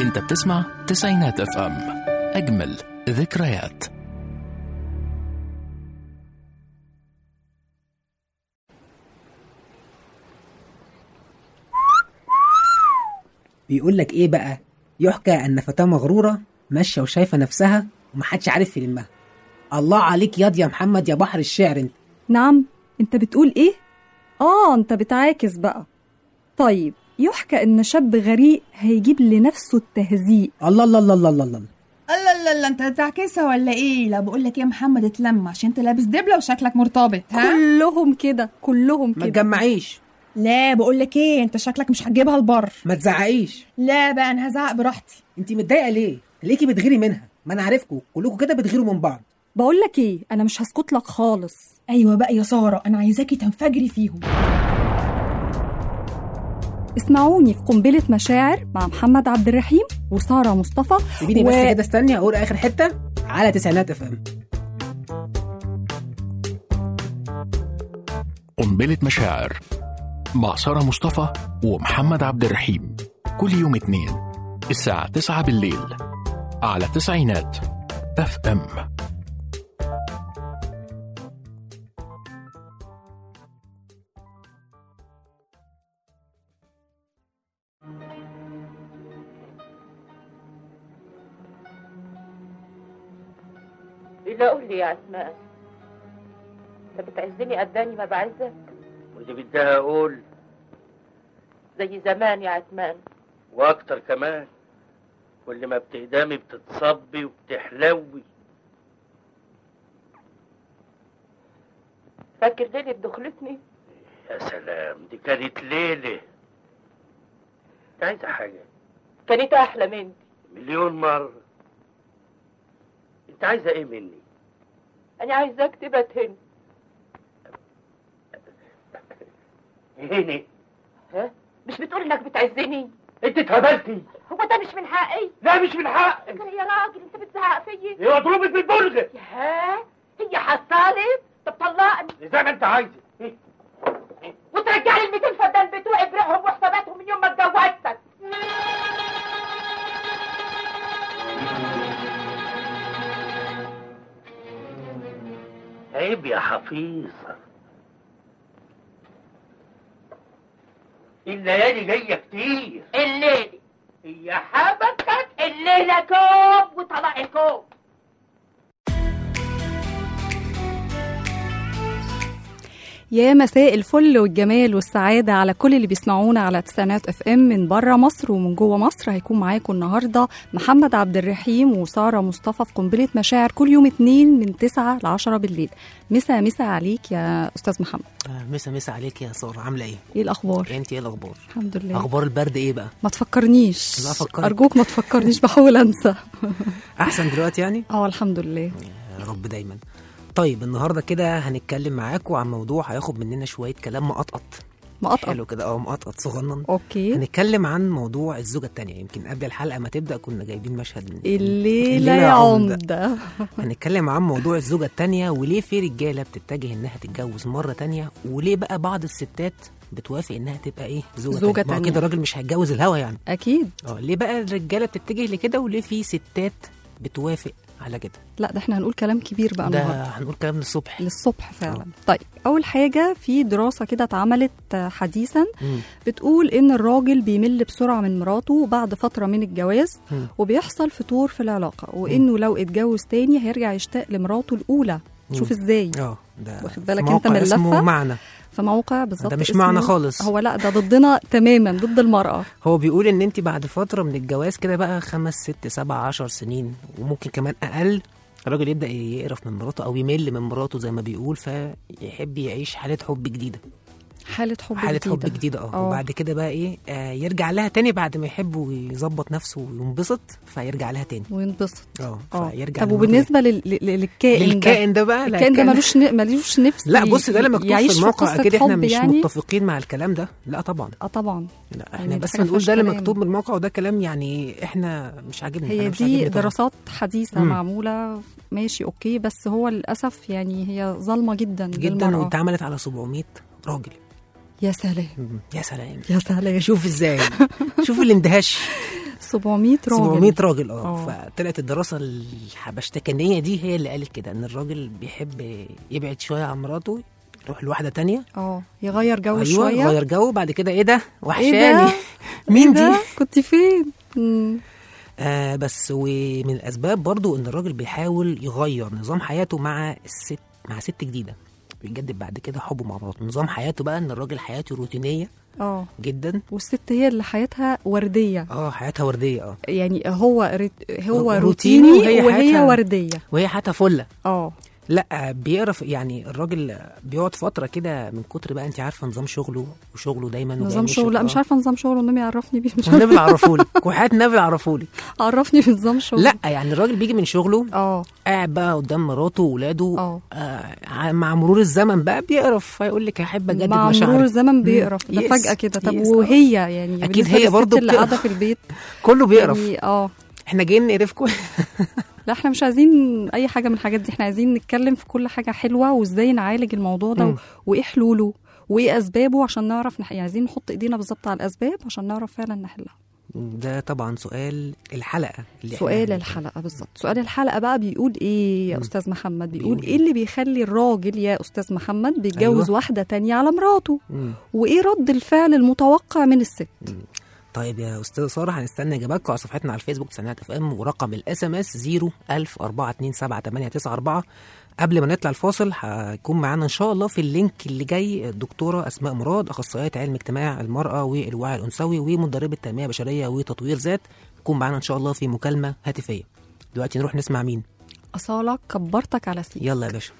انت بتسمع تسعينات اف ام اجمل ذكريات بيقول لك ايه بقى يحكى ان فتاة مغرورة ماشية وشايفة نفسها ومحدش عارف يلمها الله عليك ياض يا محمد يا بحر الشعر انت نعم انت بتقول ايه اه انت بتعاكس بقى طيب يحكى ان شاب غريق هيجيب لنفسه التهزيء الله الله الله الله الله, الله. لا لا لا انت هتعكسها ولا ايه لا بقول لك ايه يا محمد اتلم عشان انت لابس دبله وشكلك مرتبط ها كلهم كده كلهم ما كده تجمعيش لا بقول لك ايه انت شكلك مش هتجيبها البر ما تزعقيش لا بقى انا هزعق براحتي انت متضايقة ليه ليكي بتغيري منها ما انا عارفكم كلكم كده بتغيروا من بعض بقول لك ايه انا مش هسكت لك خالص ايوه بقى يا ساره انا عايزاكي تنفجري فيهم اسمعوني في قنبلة مشاعر مع محمد عبد الرحيم وسارة مصطفى سيبيني بس كده استني اقول اخر حتة على تسعينات اف ام قنبلة مشاعر مع سارة مصطفى ومحمد عبد الرحيم كل يوم اثنين الساعة 9 بالليل على تسعينات اف ام لا قول لي يا اسماء انت بتعزني قداني ما بعزك ودي بدها اقول زي زمان يا عثمان واكتر كمان كل ما بتقدمي بتتصبي وبتحلوي فاكر ليلة دخلتني يا سلام دي كانت ليلة انت عايزة حاجة كانت احلى مني مليون مرة انت عايزة ايه مني انا عايزاك تبقى هنا هني ها مش بتقول انك بتعزني انت اتهبلتي هو ده مش من حقي لا مش من حقك يا راجل انت بتزعق فيا هي مضروبك بالبلغة ها هي حصالي طب طلقني زي ما انت عايزة وترجع لي ال 200 فدان بتوعي برقهم وحساباتهم من يوم ما اتجوزتك عيب يا حفيظة الليالي جاية كتير الليلة هي حبكت الليلة كوب وطلع كوب يا مساء الفل والجمال والسعادة على كل اللي بيسمعونا على تسعينات اف ام من بره مصر ومن جوه مصر هيكون معاكم النهارده محمد عبد الرحيم وسارة مصطفى في قنبلة مشاعر كل يوم اتنين من 9 ل 10 بالليل مسا مسا عليك يا استاذ محمد آه، مسا مسا عليك يا سارة عاملة ايه؟ ايه الاخبار انت ايه الاخبار؟ الحمد لله اخبار البرد ايه بقى؟ ما تفكرنيش لا أفكرك. ارجوك ما تفكرنيش بحاول انسى احسن دلوقتي يعني؟ اه الحمد لله يا رب دايما طيب النهارده كده هنتكلم معاكم عن موضوع هياخد مننا شويه كلام مقطقط مقطع حلو كده اه مقطقط صغنن اوكي هنتكلم عن موضوع الزوجه التانية يمكن قبل الحلقه ما تبدا كنا جايبين مشهد من الليلة الليلة يا يا عمدة. عمدة هنتكلم عن موضوع الزوجه التانية وليه في رجاله بتتجه انها تتجوز مره تانية وليه بقى بعض الستات بتوافق انها تبقى ايه زوجه, زوجة تانية. ما هو تانية. كده الراجل مش هيتجوز الهوا يعني اكيد اه ليه بقى الرجاله بتتجه لكده وليه في ستات بتوافق على كده لا ده احنا هنقول كلام كبير بقى ده النهارده هنقول كلام للصبح للصبح فعلا طيب اول حاجه في دراسه كده اتعملت آه، حديثا مم. بتقول ان الراجل بيمل بسرعه من مراته بعد فتره من الجواز مم. وبيحصل فتور في العلاقه وانه لو اتجوز تاني هيرجع يشتاق لمراته الاولى شوف ازاي اه ده واخد بالك في انت موقع من اسمه اللفة؟ معنى في موقع بالظبط ده مش اسمه- معنى خالص. هو لا ده ضدنا تماما ضد المراه هو بيقول ان انت بعد فتره من الجواز كده بقى خمس ست سبع عشر سنين وممكن كمان اقل الراجل يبدا يقرف من مراته او يمل من مراته زي ما بيقول فيحب يعيش حاله حب جديده حاله حب حاله جديده حب جديده اه آه. وبعد كده بقى ايه آه يرجع لها تاني بعد ما يحب ويظبط نفسه وينبسط فيرجع لها تاني وينبسط اه اه فيرجع طب لمراته وبالنسبه لل... لل- للكائن ده للكائن ده بقى لا، الكائن ده الكائن- ملوش ن... ملوش نفس لا بص ده اللي مكتوب يعيش في الموقع قصة اكيد احنا حب مش يعني. متفقين مع الكلام ده لا طبعا اه طبعا لا يعني احنا دي بس حاجة بنقول فيهاش ده اللي كلام. مكتوب من الموقع وده كلام يعني احنا مش عاجبنا هي أنا مش دي عاجبني طبعاً. دراسات حديثة مم. معمولة ماشي اوكي بس هو للأسف يعني هي ظالمة جدا جدا للمرأة واتعملت على 700 راجل يا سلام مم. يا سلام يا سلام شوف ازاي شوف الاندهاش 700 راجل 700 راجل اه آه. فطلعت الدراسه الحبشتكنيه دي هي اللي قالت كده ان الراجل بيحب يبعد شويه عن مراته يروح لواحده تانية اه يغير جو ايوه شويه يغير جو بعد كده ايه ده ايه وحشاني ده مين إيه دي ده؟ كنت فين مم. آه بس ومن الاسباب برضو ان الراجل بيحاول يغير نظام حياته مع الست مع ست جديده بيجدد بعد كده حبه مع مراته نظام حياته بقى ان الراجل حياته روتينيه اه جدا والست هي اللي حياتها ورديه اه حياتها ورديه اه يعني هو ريت هو روتيني روتيني وهي وهي حياتها- ورديه وهي حياتها فله اه لا بيعرف يعني الراجل بيقعد فتره كده من كتر بقى انت عارفه نظام شغله وشغله دايما نظام وبيعمل شغل لا آه. مش عارفه نظام شغله النبي عرفني بيه مش والنبي عرفولك وحياه النبي عرفولك عرفني بنظام شغل لا يعني الراجل بيجي من شغله اه قاعد بقى قدام مراته واولاده اه آه مع مرور الزمن بقى بيقرف فيقول لك احب اجدد مع مشاعري مرور الزمن بيقرف ده يس، فجأة كده طب يس، وهي يعني أكيد بالنسبة هي للست برضو اللي بتقرف. قاعدة في البيت كله بيقرف يعني اه احنا جايين نقرفكم لا احنا مش عايزين اي حاجة من الحاجات دي احنا عايزين نتكلم في كل حاجة حلوة وازاي نعالج الموضوع ده مم. و- وايه حلوله وايه اسبابه عشان نعرف نح... يعني عايزين نحط ايدينا بالظبط على الاسباب عشان نعرف فعلا نحلها ده طبعا سؤال الحلقه اللي سؤال احنا الحلقة بالظبط سؤال الحلقة بقى بيقول ايه يا مم. استاذ محمد بيقول بيقول ايه إيه؟ اللي بيخلي الراجل يا استاذ محمد بيتجوز أيوة. واحدة تانية على مراته مم. وايه رد الفعل المتوقع من الست طيب يا استاذه ساره هنستنى اجاباتكم على صفحتنا على الفيسبوك تسعينات اف ام ورقم الاس ام اس 010427894 قبل ما نطلع الفاصل هيكون معانا ان شاء الله في اللينك اللي جاي الدكتوره اسماء مراد اخصائيه علم اجتماع المراه والوعي الانثوي ومدربه تنميه بشريه وتطوير ذات تكون معانا ان شاء الله في مكالمه هاتفيه دلوقتي نروح نسمع مين أصالة كبرتك على سنين يلا يا باشا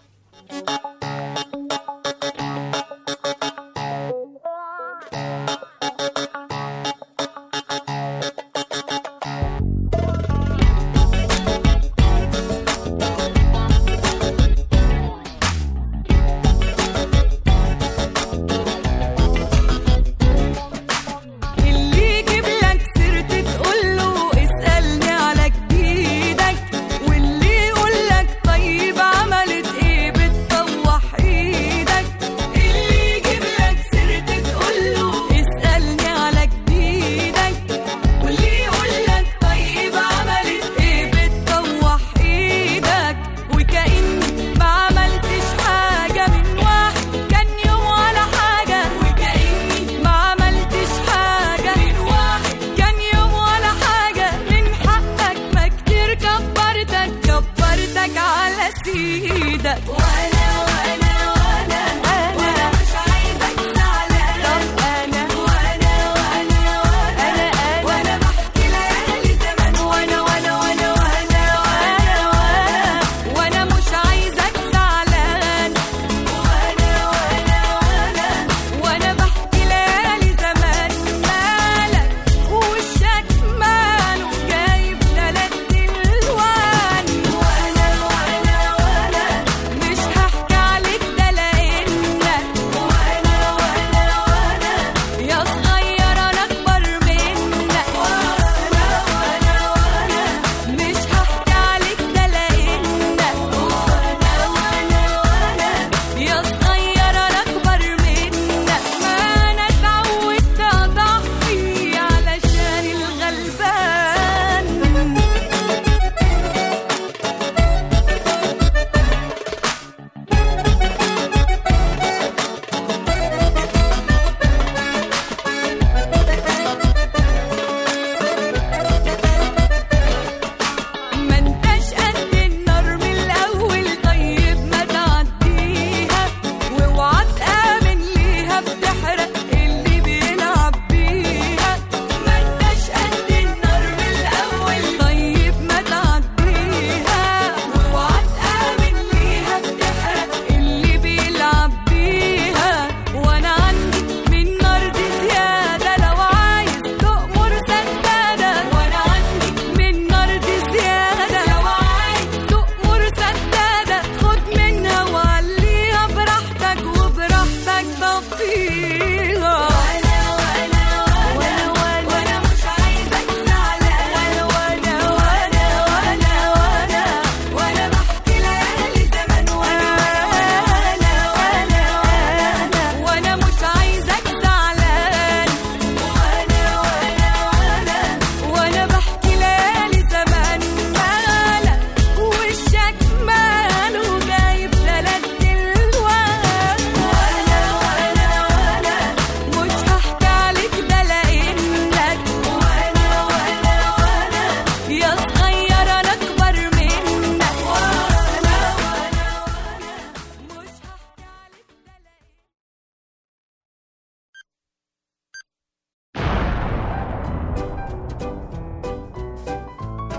اللي يجيب لك سيرتي تقول له اسألني على جديدك واللي يقول لك طيب عمل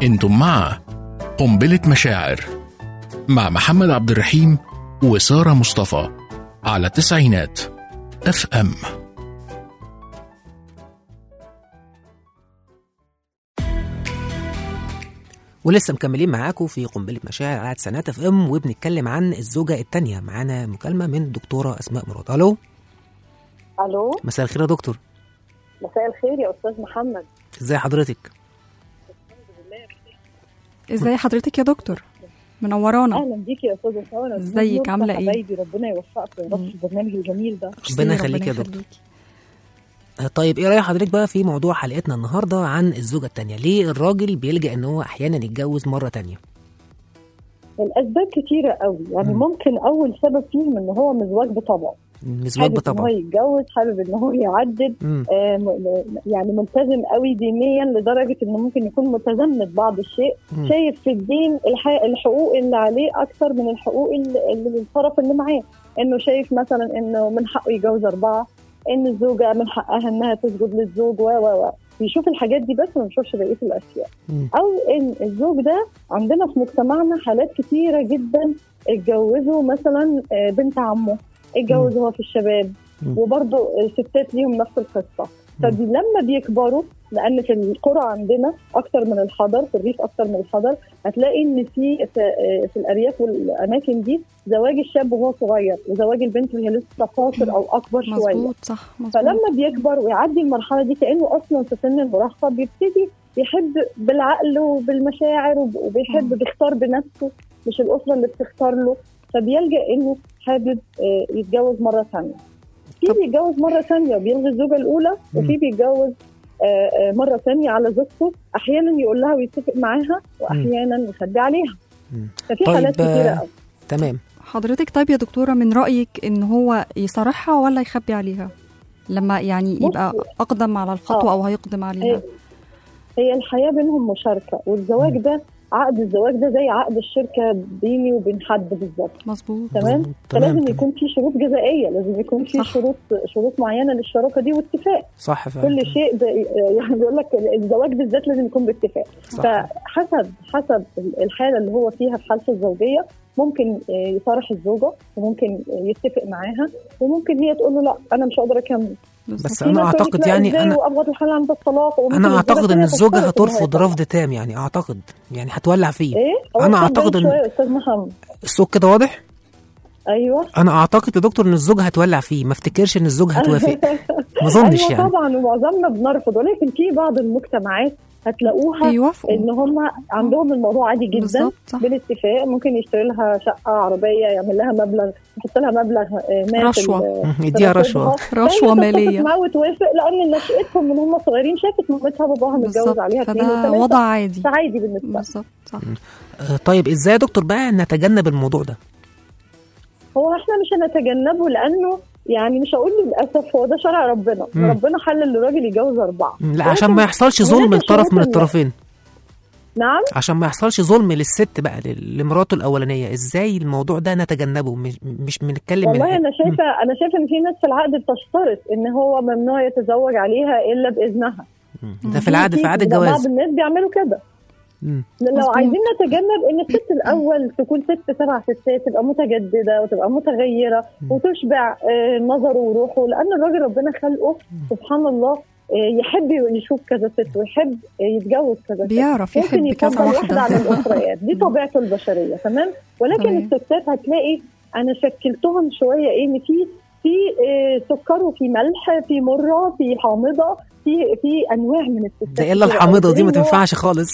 انتم مع قنبلة مشاعر مع محمد عبد الرحيم وسارة مصطفى على تسعينات اف ام ولسه مكملين معاكم في قنبله مشاعر على سنات اف ام وبنتكلم عن الزوجه الثانيه معانا مكالمه من الدكتوره اسماء مراد الو الو مساء الخير يا دكتور مساء الخير يا استاذ محمد ازي حضرتك ازاي حضرتك يا دكتور منورانا اهلا بيكي يا استاذه ساره ازيك، عاملة ايه؟ حبايبي ربنا يوفقك يا رب في البرنامج الجميل ده ربنا يخليك يا دكتور آه، طيب ايه راي حضرتك بقى في موضوع حلقتنا النهارده عن الزوجه الثانيه ليه الراجل بيلجا ان هو احيانا يتجوز مره تانية الاسباب كتيره قوي يعني مم. ممكن اول سبب فيهم ان هو مزواج بطبعه مزواج حابب ان هو طبعا يتجوز حابب ان هو يعدد مم. آه م- يعني ملتزم قوي دينيا لدرجه انه ممكن يكون متزمت بعض الشيء مم. شايف في الدين الح- الحقوق اللي عليه اكثر من الحقوق اللي اللي للطرف اللي معاه انه شايف مثلا انه من حقه يتجوز اربعه ان الزوجه من حقها انها تسجد للزوج و و و بيشوف الحاجات دي بس ما بيشوفش بقيه الاشياء مم. او ان الزوج ده عندنا في مجتمعنا حالات كتيره جدا اتجوزوا مثلا آه، بنت عمه اتجوز هو في الشباب مم. وبرضه الستات ليهم نفس القصه فدي لما بيكبروا لان في القرى عندنا اكتر من الحضر في الريف اكتر من الحضر هتلاقي ان في في, آه، في الارياف والاماكن دي زواج الشاب وهو صغير وزواج البنت وهي لسه قاصر او اكبر شويه مظبوط صح مظبوط فلما بيكبر ويعدي المرحله دي كانه اصلا في سن المراهقه بيبتدي يحب بالعقل وبالمشاعر وب- وبيحب مم. بيختار بنفسه مش الاسره اللي بتختار له فبيلجا انه حابب آه، يتجوز مره ثانيه في طب- بيتجوز مره ثانيه وبيلغي الزوجه الاولى وفي بيتجوز آه، آه، مره ثانيه على زوجته احيانا يقول لها ويتفق معاها واحيانا يخبي عليها مم. ففي طيب، حالات آه، كتيره قوي تمام حضرتك طيب يا دكتورة من رأيك ان هو يصرحها ولا يخبي عليها لما يعني يبقى بصي. أقدم على الخطوة آه. أو هيقدم عليها هي الحياه بينهم مشاركه والزواج ده عقد الزواج ده زي عقد الشركه بيني وبين حد بالظبط مظبوط تمام مظبوط. فلازم تمام يكون في شروط جزائيه لازم يكون في صح. شروط شروط معينه للشراكه دي واتفاق صح فعلا كل شيء ب- يعني بيقول لك الزواج بالذات لازم يكون باتفاق صح. فحسب حسب الحاله اللي هو فيها في حالته الزوجيه ممكن آه، يصارح الزوجه وممكن آه، يتفق معاها وممكن هي تقول له لا انا مش قادره اكمل بس في انا ناس تقول لك اعتقد لا يعني إزاي انا وابغض الحل عند الطلاق وممكن انا الزوجة اعتقد ان التانية الزوجه تشترط إن هو هترفض يطلق. رفض تام يعني اعتقد يعني هتولع فيه ايه هو أنا اتفضل أعتقد إن- شوية يا استاذ محمد الصوت كده واضح ايوه انا اعتقد يا دكتور ان الزوجه هتولع فيه ما افتكرش ان الزوجه هتوافق ما اظنش ايوه يعني طبعا ومعظمنا بنرفض ولكن في بعض المجتمعات هتلاقوها يوافقوا ان هم عندهم الموضوع عادي جدا بالظبط صح بالاتفاق ممكن يشتري لها شقه عربيه يعمل لها مبلغ يحط لها مبلغ آه، ما في رشوة. ال- مم، في يديها رصيدها. رشوه رشوة فهي مالية. تتفق معاه وتوافق لان نشأتهم من هم صغيرين شافت مامتها وباباها متجوز بالظبط عليها اثنين فده وثلاثه وضع عادي فعادي بالنسبه لها. بالظبط صح آه، طيب ازاي يا دكتور بقى نتجنب الموضوع ده هو احنا مش هنتجنبه لانه يعني مش هقول للاسف هو ده شرع ربنا مم. ربنا حلل للراجل يتجوز اربعه مم، لا عشان ما يحصلش ظلم هناك لطرف شروط من إن- الطرفين نعم عشان ما يحصلش ظلم للست بقى ل- لمراته الاولانيه ازاي الموضوع ده نتجنبه مش مش بنتكلم من والله انا شايفه انا شايفه ان في ناس في العقد بتشترط ان هو ممنوع يتزوج عليها الا باذنها مم، ده في العقد في عقد ده بعض الجواز الناس بيعملوا كده مم، لو مظبوط. عايزين نتجنب ان الست الاول تكون ست سبع ستات تبقى متجدده وتبقى متغيره وتشبع آه، نظره وروحه لان الراجل ربنا خلقه سبحان الله آه، يحب يشوف كذا ست ويحب آه، يتجوز كذا ست بيعرف ممكن يحب كذا يفضل واحده واحدة عن الاخريات دي طبيعته البشريه تمام ولكن تمام. الستات هتلاقي انا شكلتهم شويه ايه ان في في آه، سكر وفي ملح في مره في حامضه في في انواع من الستات ده الا كتيرة الحامضه أوي. دي ما بدليل إن هو- تنفعش خالص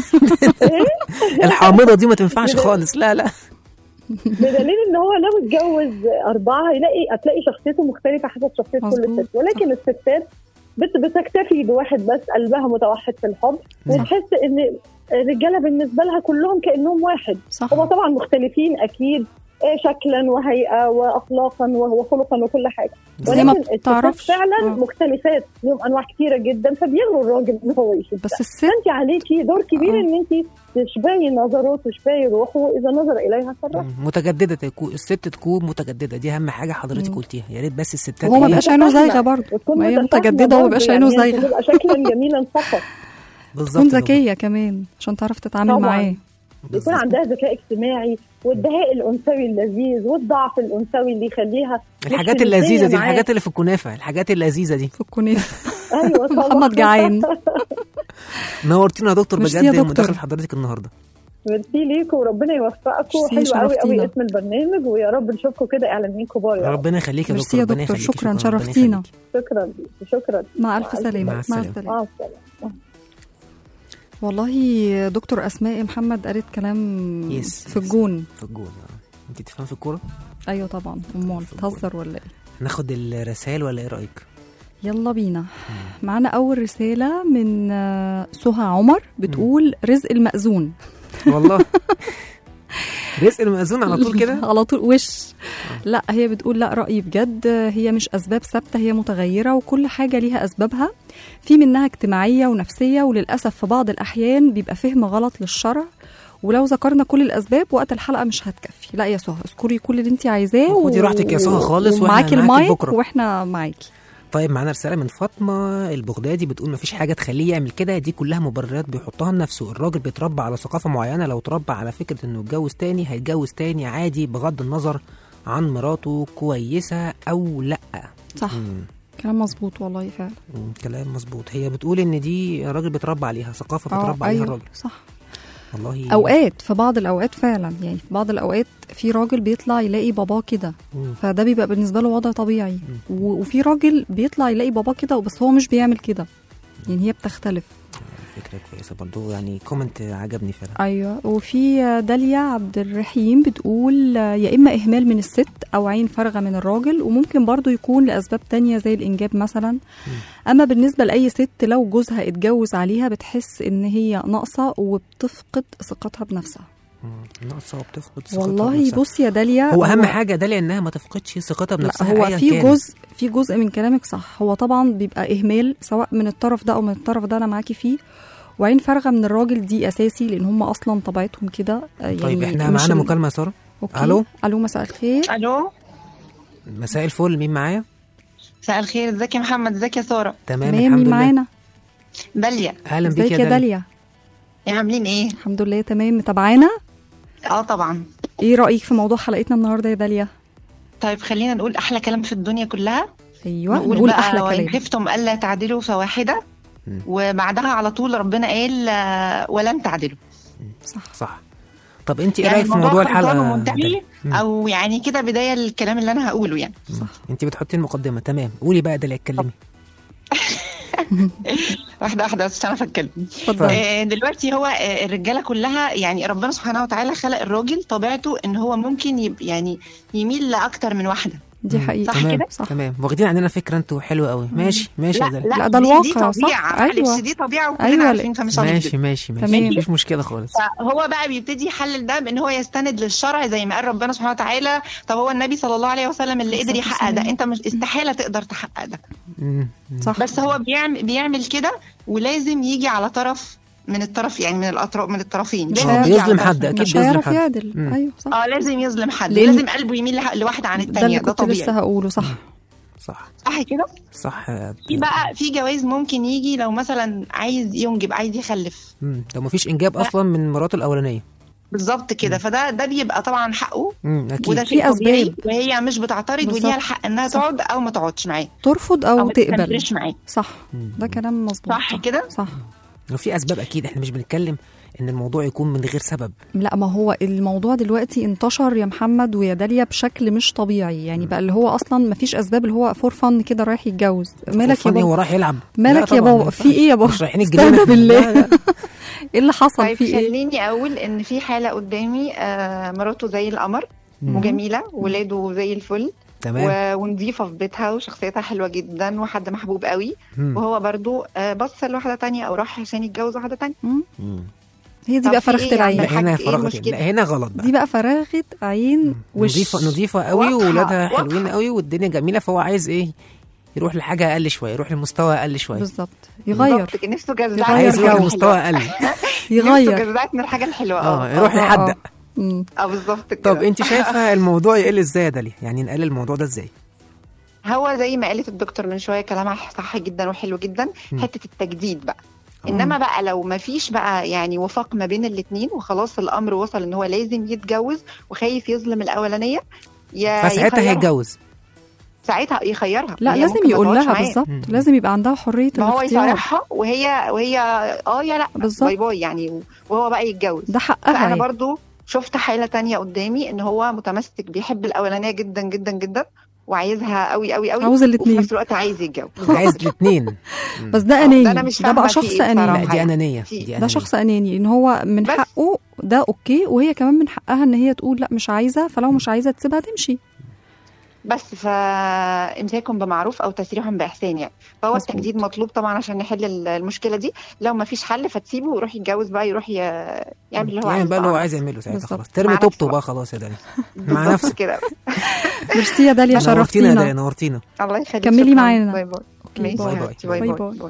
إيه؟ الحامضه دي ما تنفعش بدل- خالص لا لا بدليل ان هو لو اتجوز اربعه هيلاقي هتلاقي شخصيته مختلفه حسب شخصيه كل مظبوط. ست ولكن الستات بت- بتكتفي بواحد بس قلبها متوحد في الحب وتحس ان الرجاله بالنسبه لها كلهم كانهم واحد صح هم طبعا مختلفين اكيد آه، شكلا وهيئه واخلاقا وخلقا وكل حاجه زي ما ولكن الستات بتعرفش. فعلا آه. مختلفات لهم انواع كتيره جدا فبيغروا الراجل ان هو يشوف بس ده. الست فانت عليكي دور كبير آه. ان انت تشبعي نظره وتشبعي روحه واذا نظر اليها سرها متجدده تكون الست تكون متجدده دي اهم حاجه حضرتك مم. قلتيها يا ريت بس الستات وهو ما إيه؟ بقاش عينه متفاهمة. زايغه برضه وتكون ما هي متفاهمة متجدده وما برضه، بقاش يعني عينه هي زايغه بتبقى شكلا جميلا فقط بالظبط تكون كده. ذكيه كمان عشان تعرف تتعامل طبعاً. معاه يكون بالظبط. عندها ذكاء اجتماعي والدهاء الانثوي اللذيذ والضعف الانثوي اللي يخليها مش الحاجات في اللذيذه دي النسية معاه. الحاجات اللي في الكنافه الحاجات اللذيذه دي في الكنافه ايوه طبعا محمد جعان نورتينا يا دكتور ميرسي يا بجد دكتور. مداخله حضرتك النهارده ميرسي ليكم وربنا يوفقكم ميرسي، حلو قوي شرفتينا. قوي اسم البرنامج ويا رب نشوفكم كده اعلاميين كبار يا رب ربنا يخليك يا ميرسي دكتور يا ربنا دكتور يخليك شكرا ربنا شرفتينا يخليك. شكرا ليكي، شكرا مع الف مع سلامه مع مع السلامة. السلامه مع السلامه والله دكتور اسماء محمد قالت كلام يس، في يس. الجون في الجول آه. انت تفهم في الكوره ايوه طبعا امال في الجون. تهزر ولا ايه ناخد الرسائل ولا ايه رايك يلا بينا معانا اول رساله من آه، سهى عمر بتقول رزق المأذون والله رزق المأذون على طول كده على طول وش لا هي بتقول لا رأيي بجد هي مش أسباب ثابتة هي متغيرة وكل حاجة ليها أسبابها في منها اجتماعية ونفسية وللأسف في بعض الأحيان بيبقى فهم غلط للشرع ولو ذكرنا كل الأسباب وقت الحلقة مش هتكفي لا يا سهى اذكري كل اللي انت عايزاه خدي راحتك يا سهى خالص وإحنا ومعاكي معاكي المايك بكرة. واحنا معاكي طيب معانا رسالة من فاطمة البغدادي بتقول مفيش حاجة تخليه يعمل كده دي كلها مبررات بيحطها لنفسه الراجل بيتربى على ثقافة معينة لو اتربى على فكرة انه يتجوز تاني هيتجوز تاني عادي بغض النظر عن مراته كويسة او لا صح مم. كلام مظبوط والله فعلا مم. كلام مظبوط هي بتقول ان دي الراجل بيتربى عليها ثقافة اه بيتربى عليها ايوه الراجل صح والله اوقات في بعض الاوقات فعلا يعني في بعض الاوقات في راجل بيطلع يلاقي باباه كده مم. فده بيبقى بالنسبه له وضع طبيعي و- وفي راجل بيطلع يلاقي باباه كده بس هو مش بيعمل كده يعني هي بتختلف فكرة كويسة برضو يعني كومنت عجبني فعلا ايوه وفي داليا عبد الرحيم بتقول يا اما اهمال من الست او عين فارغه من الراجل وممكن برضو يكون لاسباب تانية زي الانجاب مثلا اما بالنسبه لاي ست لو جوزها اتجوز عليها بتحس ان هي ناقصه وبتفقد ثقتها بنفسها مم. ناقصة وبتفقد ثقتها والله بنفسها. بص يا داليا هو اهم حاجة ده لانها ما تفقدش ثقتها لا بنفسها هو أياً في كان. جزء في جزء من كلامك صح هو طبعا بيبقى اهمال سواء من الطرف ده او من الطرف ده انا معاكي فيه وعين فارغه من الراجل دي اساسي لان هم اصلا طبيعتهم كده آه، يعني طيب احنا مش معانا ال- مكالمة يا سارة أوكي. ألو؟ الو مساء الخير الو مساء الفل مين معايا مساء الخير ازيك يا محمد ازيك يا ساره تمام تمام الحمد مين لله معانا داليا اهلا بيك ازيك يا يا داليا داليا يا عاملين ايه الحمد لله تمام متابعانا اه طبعا ايه رايك في موضوع حلقتنا النهارده يا داليا طيب خلينا نقول احلى كلام في الدنيا كلها ايوه نقول, نقول بقى احلى وان كلام خفتم الا تعدلوا فواحده مم. وبعدها على طول ربنا قال آه، ولن تعدلوا صح صح طب انت ايه يعني رايك في الموضوع موضوع خلصان الحلقه ومنتهي داليا؟ مم. او يعني كده بدايه للكلام اللي انا هقوله يعني مم. انت بتحطي المقدمه تمام قولي بقى داليا اتكلمي واحده واحده بس انا اتكلم اتفضل آه، دلوقتي هو آه، الرجاله كلها يعني ربنا سبحانه وتعالى خلق الراجل طبيعته ان هو ممكن يب يعني يميل لاكتر من واحده دي مم. حقيقه صح تمام كده؟ صح تمام واخدين عندنا فكره انتوا حلوه قوي ماشي ماشي يا داليا لا، ده دي- الواقع، دي صح؟ طبيعه أيوة. معلش دي طبيعه وكلنا أيوة، عارفين فمش هنكذب. ماشي ماشي ماشي تمام. مفيش مشكله خالص فهو بقى بيبتدي يحلل ده بان هو يستند للشرع زي ما قال ربنا سبحانه وتعالى طب هو النبي صلى الله عليه وسلم اللي قدر يحقق ده انت مش استحاله تقدر تحقق ده مم. مم. صح بس هو بيعمل بيعمل كده ولازم يجي على طرف من الطرف يعني من الاطراف من الطرفين مش لازم هيعرف- يجي على بيظلم طرف حد، من أكيد مش بيظلم هيعرف حد. يعدل مم. ايوه صح اه لازم يظلم حد لأن- لازم قلبه يميل لح- لواحده عن ده اللي الثانيه ده كنت لسه طبيعي هقوله صح صح صح كده صح في بقى في جواز ممكن يجي لو مثلا عايز ينجب عايز يخلف مم. لو مفيش انجاب اصلا من مراته الاولانيه بالظبط كده فده ده بيبقى طبعا حقه مم. اكيد وده في شيء طبيعي أسباب. وهي مش بتعترض بالظبط. وليها الحق انها صح. تقعد او ما تقعدش معاه ترفض او او ما تقبل تستمرش معاه صح مم. ده كلام مظبوط صح صح كده؟ صح وفي اسباب اكيد احنا مش بنتكلم ان الموضوع يكون من غير سبب لا ما هو الموضوع دلوقتي انتشر يا محمد ويا داليا بشكل مش طبيعي يعني بقى اللي هو اصلا ما فيش اسباب اللي هو فور فن كده رايح يتجوز مالك يا فاني هو بابا راح يلعب مالك لا يا طبعاً، بابا؟ ما في ينفعش. إيه يا بابا؟ مش رايحين استهدى الجنينه بالله. لا، لا. ايه اللي حصل طيب في ايه خليني اقول ان في حاله قدامي آه مراته زي القمر مم. وجميله ولاده زي الفل تمام و- ونظيفه في بيتها وشخصيتها حلوه جدا وحد محبوب قوي مم. وهو برضو آه بص لواحده تانية او راح عشان يتجوز واحده تانية مم. مم. هي دي طب بقى في فراغة إيه العين لا يعني؟ هنا حاج، إيه فراغ المشكلة؟ لا هنا غلط بقى دي بقى فراغة عين وش نظيفه نظيفه قوي واضحة، وولادها واضحة. حلوين قوي والدنيا جميله فهو عايز ايه يروح لحاجه اقل شويه يروح لمستوى اقل شويه بالظبط يغير بالظبط كده، نفسه جزعت يغير عايز يروح جو. لمستوى اقل يغير نفسه جزعت من الحاجه الحلوه اه اه يروح آه، آه. يحدق مم. اه بالظبط كده طب انت شايفه الموضوع يقل ازاي يا داليا يعني نقلل الموضوع ده ازاي هو زي ما قالت الدكتور من شويه كلامها صح جدا وحلو جدا مم. حته التجديد بقى انما بقى لو ما فيش بقى يعني وفاق ما بين الاتنين وخلاص الامر وصل ان هو لازم يتجوز وخايف يظلم الاولانيه يا فساعتها يخيرها. هيتجوز ساعتها يخيرها لا هي لازم ممكن ما يقول تقعدش لها معاه. بالظبط مم. لازم يبقى عندها حريه ما هو الاختيار يصارحها وهي وهي اه يا لا بالظبط. باي باي يعني وهو بقى يتجوز ده حقها فانا يعني. برضو شفت حاله تانية قدامي ان هو متمسك بيحب الاولانيه جدا جدا جدا وعايزها قوي قوي قوي عاوز وفي الاتنين. نفس الوقت عايز يتجوز عايز الاثنين بس ده ده اناني أنا مش ده بقى فاهمة في شخص إيه اناني بصراحة. لا دي يعني. انانيه في- دي ده أنانية. شخص اناني ان هو من بس. حقه ده اوكي وهي كمان من حقها ان هي تقول لا مش عايزه فلو مش عايزه تسيبها تمشي بس فامساك بمعروف او تسريح باحسان يعني فهو مظبوط. التجديد مطلوب طبعا عشان نحل ال- المشكله دي لو ما فيش حل فتسيبه ويروح يتجوز بقى يروح ي- يعمل اللي هو يعني عايزه بقى اللي هو عايز يعمله ساعتها بالظبط. خلاص ترمي مع توبته نفسه بقى بقى. خلاص يا دنيا مع بالظبط نفسك كده ميرسي يا داليا نورتينا يا شرفتينا دنيا نورتينا الله يخليك كملي شكراً. معانا. باي باي أوكي، ماشي باي يا باي. حبيبتي، باي باي باي باي. باي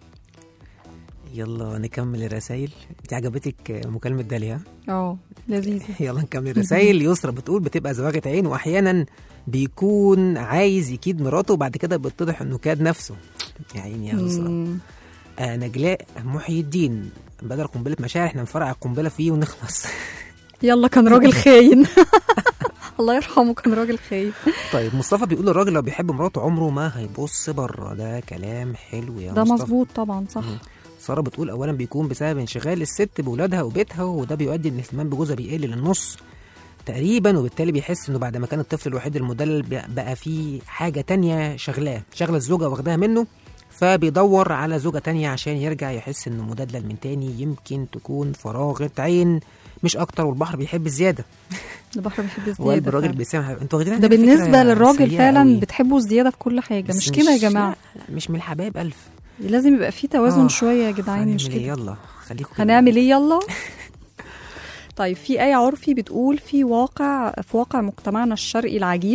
يلا نكمل الرسائل دي عجبتك مكالمة داليا اه لذيذه يلا نكمل الرسائل يسرا بتقول بتبقى زواجة عين واحيانا بيكون عايز يكيد مراته وبعد كده بيتضح انه كاد نفسه يا عيني يا يسرا مم. آه نجلاء محي الدين بدل قنبلة مشاعر احنا نفرقع القنبلة فيه ونخلص يلا كان راجل خاين الله يرحمه كان راجل خاين طيب مصطفى بيقول الراجل لو بيحب مراته عمره ما هيبص بره ده كلام حلو يا ده مصطفى مظبوط طبعا صح مم. ساره بتقول اولا بيكون بسبب انشغال الست بولادها وبيتها وده بيؤدي ان الاهتمام بجوزها بيقل للنص تقريبا وبالتالي بيحس انه بعد ما كان الطفل الوحيد المدلل بقى- بقى في حاجه تانية شغلاه شغله الزوجه واخداها منه فبيدور على زوجة تانية عشان يرجع يحس انه مدلل من تاني يمكن تكون فراغة عين مش اكتر والبحر بيحب الزيادة البحر بيحب وقلب الزياده الراجل فعلا. بيسامح انتوا واخدين ده على فكرة بالنسبه للراجل سيئة فعلا قوي. بتحبوا الزياده في كل حاجه بس مش كده يا جماعه لا، لا، مش من الحبايب الف لازم يبقى في توازن آه، شويه يا جدعان مش هنعمل ايه كده يلا خليكم كده. هنعمل ايه يلا طيب في آية عرفي بتقول في واقع في واقع مجتمعنا الشرقي العجيب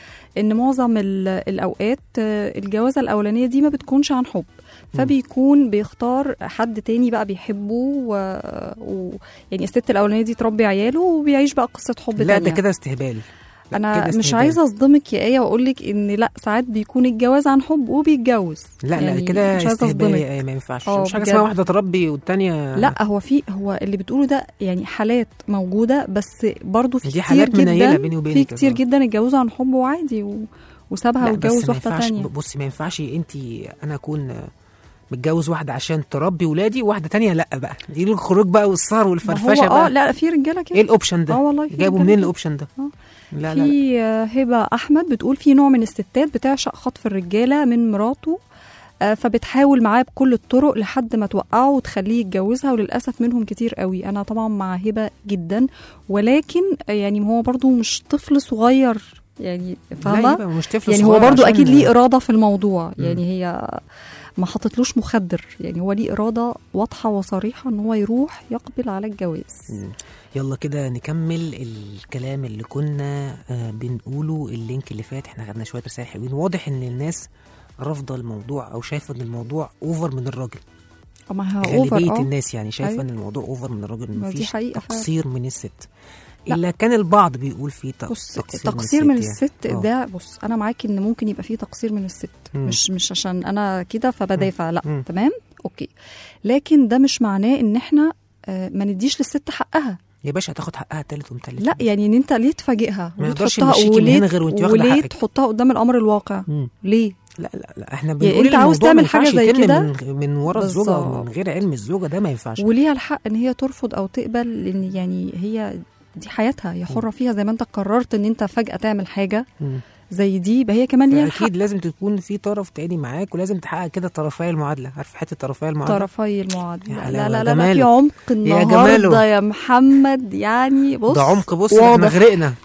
ان معظم ال- الاوقات آه، الجوازه الاولانيه دي ما بتكونش عن حب فبيكون بيختار حد تاني بقى بيحبه و... و... يعني الست الاولانيه دي تربي عياله وبيعيش بقى قصه حب لا تانية ده كده استهبال لا، انا كده مش استهبال. عايزه اصدمك يا ايه واقول لك ان لا ساعات بيكون الجواز عن حب وبيتجوز لا يعني لا كده مش عايزه استهبال اصدمك يا إيه، ما ينفعش آه، مش حاجه بجد. اسمها واحده تربي والتانيه لا هو في هو اللي بتقوله ده يعني حالات موجوده بس برضو في دي كتير حالات منيلة جدا بيني وبينك في يا كتير زهرة. جدا اتجوزوا عن حب وعادي و... وسابها لا بس واتجوز ما واحده ينفعش تانية بصي ما ينفعش انت انا اكون متجوز واحده عشان تربي ولادي وواحده تانية لا بقى دي الخروج بقى والسهر ما والفرفشه هو اه بقى لا في رجاله ايه كده الاوبشن ده اه والله في جابوا رجالة منين كده. الاوبشن ده آه. لا لا لا في آه، هبه احمد بتقول في نوع من الستات بتعشق خطف الرجاله من مراته آه، فبتحاول معاه بكل الطرق لحد ما توقعه وتخليه يتجوزها وللاسف منهم كتير قوي انا طبعا مع هبه جدا ولكن آه، يعني هو برضو مش طفل صغير يعني لا فاهمه يبقى مش طفل يعني هو صغير برضو عشان- اكيد ليه اراده في الموضوع مم. يعني هي ما حطتلوش مخدر يعني هو ليه اراده واضحه وصريحه ان هو يروح يقبل على الجواز مم. يلا كده نكمل الكلام اللي كنا آه، بنقوله اللينك اللي فات احنا خدنا شويه رسائل حلوين واضح ان الناس رافضه الموضوع او شايفه ان الموضوع اوفر من الراجل ما هو اوفر غالبيه اه الناس يعني شايفه أيوة. ان الموضوع اوفر من الراجل ما دي مفيش حقيقة فعلا. تقصير من الست لا. الا كان البعض بيقول فيه تق- بص تقصير, تقصير من الست يعني. آه. ده بص انا معاكي ان ممكن يبقى فيه تقصير من الست مم. مش مش عشان انا كده فبدافع لا مم. تمام اوكي لكن ده مش معناه ان احنا آه، ما نديش للست حقها يا باشا هتاخد حقها تالت ومتلت لا يعني ان انت ليه تفاجئها ما وليه يقدرش تحطها يمشيكي من وليه هنا غير وانت واخدة وليه حقك. تحطها قدام الامر الواقع مم. ليه لا لا لا احنا يعني بنقول أنت عاوز الموضوع ما تعمل حاجة ينفعش زي يتم كده؟ من, من ورا الزوجه ومن بالظبط. غير علم الزوجه ده ما ينفعش وليها الحق ان هي ترفض او تقبل لان يعني هي دي حياتها هي حره فيها زي ما انت قررت ان انت فجاه تعمل حاجه مم. زي دي يبقى هي كمان ليها الحق اكيد لازم تكون في طرف تاني معاك ولازم تحقق كده طرفي المعادله عارف حته طرفي المعادله طرفي يا المعادله لا حلاوة، لا لا, لا جماله. في عمق يا النهارده جماله. يا محمد يعني بص ده عمق بص احنا واضح. غرقنا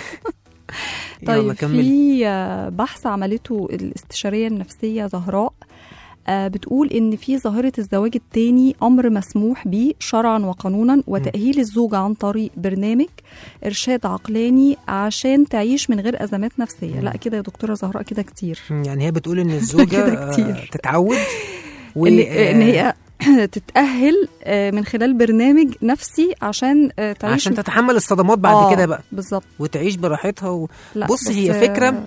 يلا طيب كمل في آه، بحث عملته الاستشاريه النفسيه زهراء آه، بتقول ان في ظاهره الزواج التاني امر مسموح به شرعا وقانونا وتاهيل الزوجه عن طريق برنامج ارشاد عقلاني عشان تعيش من غير ازمات نفسيه لا كده يا دكتوره زهراء كده كتير يعني هي بتقول ان الزوجه كده آه، كتير. تتعود و ان, إن هي تتاهل آه، من خلال برنامج نفسي عشان آه، تعيش عشان تتحمل الصدمات بعد آه، كده بقى بالظبط وتعيش براحتها و... لا بص بس، هي آه، فكره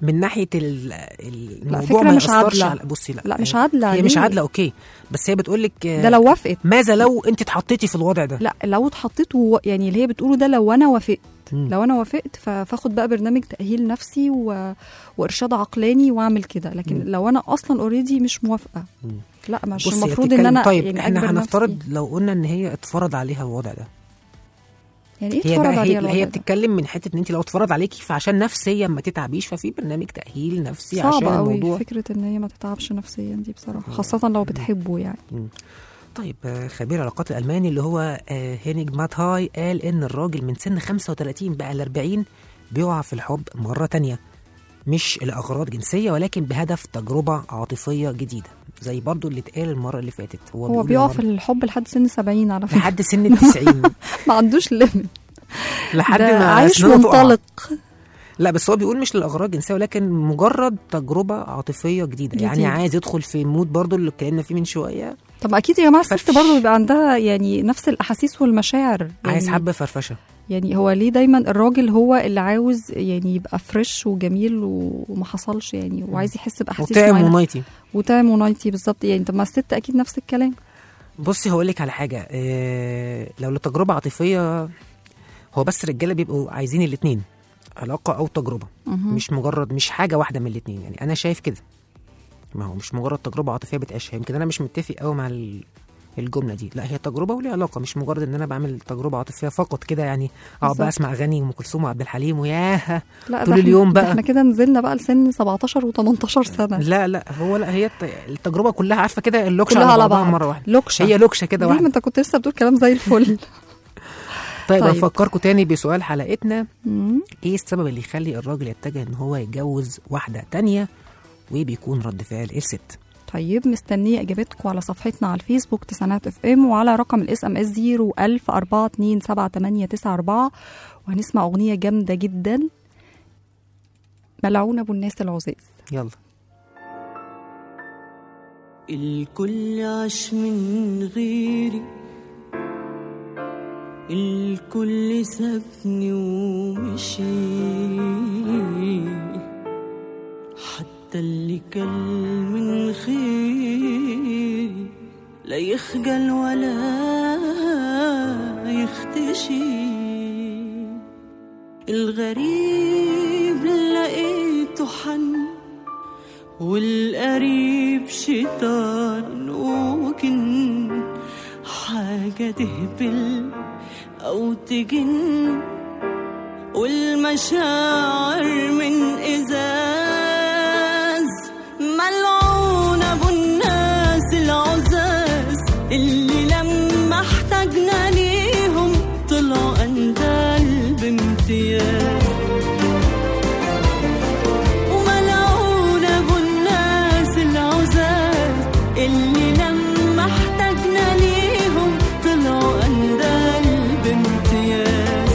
من ناحيه ال- الموضوع فكرة ما مش يأثرش عادلة. على بصي لا لا، مش عادلة، هي مش ليه؟ عادله اوكي بس هي بتقول لك ده لو وافقت ماذا لو انت اتحطيتي في الوضع ده لا لو اتحطيت و... يعني اللي هي بتقوله ده لو انا وافقت مم. لو انا وافقت ف- فاخد بقى برنامج تاهيل نفسي و... وارشاد عقلاني واعمل كده لكن مم. لو انا اصلا اوريدي مش موافقه مم. لا مش بصي، هي المفروض ان بتتكلم- انا طيب يعني احنا أجبر هنفترض نفسي. لو قلنا ان هي اتفرض عليها الوضع ده يعني ايه هي اتفرج بقى عليها هي, الوضع هي ده؟ بتتكلم من حته ان انت لو اتفرض عليكي فعشان نفسيا ما تتعبيش ففي برنامج تاهيل نفسي عشان صعبة قوي الموضوع فكرة ان هي ما تتعبش نفسيا دي بصراحة خاصة لو بتحبه يعني طيب آه، خبير العلاقات الالماني اللي هو آه، هينيج ماتهاي قال ان الراجل من سن 35 بقى ل 40 بيقع في الحب مره تانية مش لاغراض جنسيه ولكن بهدف تجربه عاطفيه جديده زي برضو اللي اتقال المره اللي فاتت هو بيقول بيقع المرة- في الحب لحد سن 70 على فكرة لحد سن ال 90 ما عندوش ليميت لحد ده ما عايش أسنانه تقع. منطلق لا بس هو بيقول مش للاغراض جنسيه ولكن مجرد تجربه عاطفيه جديده يعني جديدة. عايز يدخل في مود برضو اللي اتكلمنا فيه من شويه طب ما اكيد يا جماعة الست فرفش. برضه بيبقى عندها يعني نفس الاحاسيس والمشاعر عايز يعني حبه فرفشه يعني هو ليه دايما الراجل هو اللي عاوز يعني يبقى فريش وجميل وما حصلش يعني وعايز يحس باحاسيس وطعم معينة. ونايتي وتايم ونايتي بالظبط يعني طب ما الست اكيد نفس الكلام بصي هقول لك على حاجه إيه لو لتجربه عاطفيه هو بس الرجاله بيبقوا عايزين الاثنين علاقه او تجربه مهم. مش مجرد مش حاجه واحده من الاثنين يعني انا شايف كده ما هو مش مجرد تجربه عاطفيه بتعيشها يمكن انا مش متفق قوي مع ال- الجمله دي لا هي تجربه وليها علاقه مش مجرد ان انا بعمل تجربه عاطفيه فقط كده يعني اقعد بقى بالظبط. اسمع اغاني ام كلثوم وعبد الحليم وياها لا ده طول إحنا- اليوم ده بقى. احنا كده نزلنا بقى لسن 17 و18 سنه لا لا هو لا هي الت- التجربه كلها عارفه كده اللوكشه كلها على على بعضها بعض مره واحده لوكشه هي لوكشه كده ليه ما واحده انت كنت لسه بتقول كلام زي الفل طيب, طيب. طيب. افكركم تاني بسؤال حلقتنا مم. ايه السبب اللي يخلي الراجل يتجه ان هو يتجوز واحده تانية وبيكون رد فعل الست طيب مستنيه اجابتكم على صفحتنا على الفيسبوك تسعينات اف ام وعلى رقم الاس ام اس 010427894 وهنسمع اغنيه جامده جدا ملعون ابو الناس العزاز يلا الكل عاش من غيري الكل سابني ومشي حتى اللي كل من خيري لا يخجل ولا يختشي الغريب لقيته حن والقريب شيطان وجن حاجة تهبل أو تجن والمشاعر من إزاز ملعون أبو الناس العزاز اللي لما احتاجنا ليهم طلعوا أندال بامتياز وملعون ابو الناس العزاز اللي لما احتاجنا ليهم طلعوا اندال بامتياز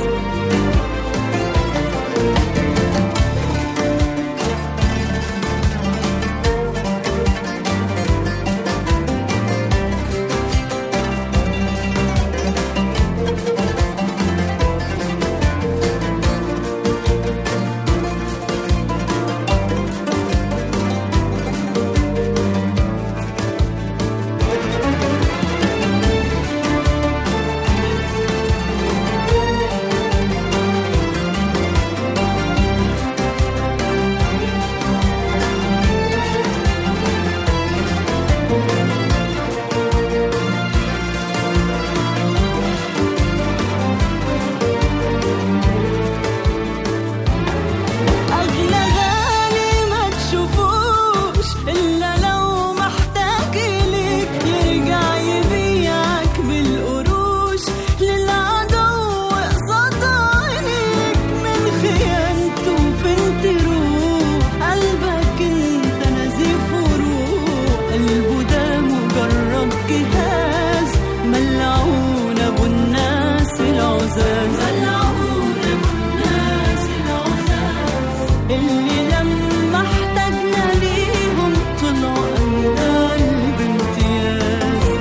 أغلى غالي ما تشوفوش إلا لو محتاج إليك يرجع يبيعك بالقروش للعدو قصاد عينيك من خيانته فين تروح قلبك انت نزيف وروح قلبه ده مجرد جهاز ملعون ابو الناس العزاز ملعون ابو الناس العزاز اللي لما احتاجنا ليهم طلعوا أندال بامتياز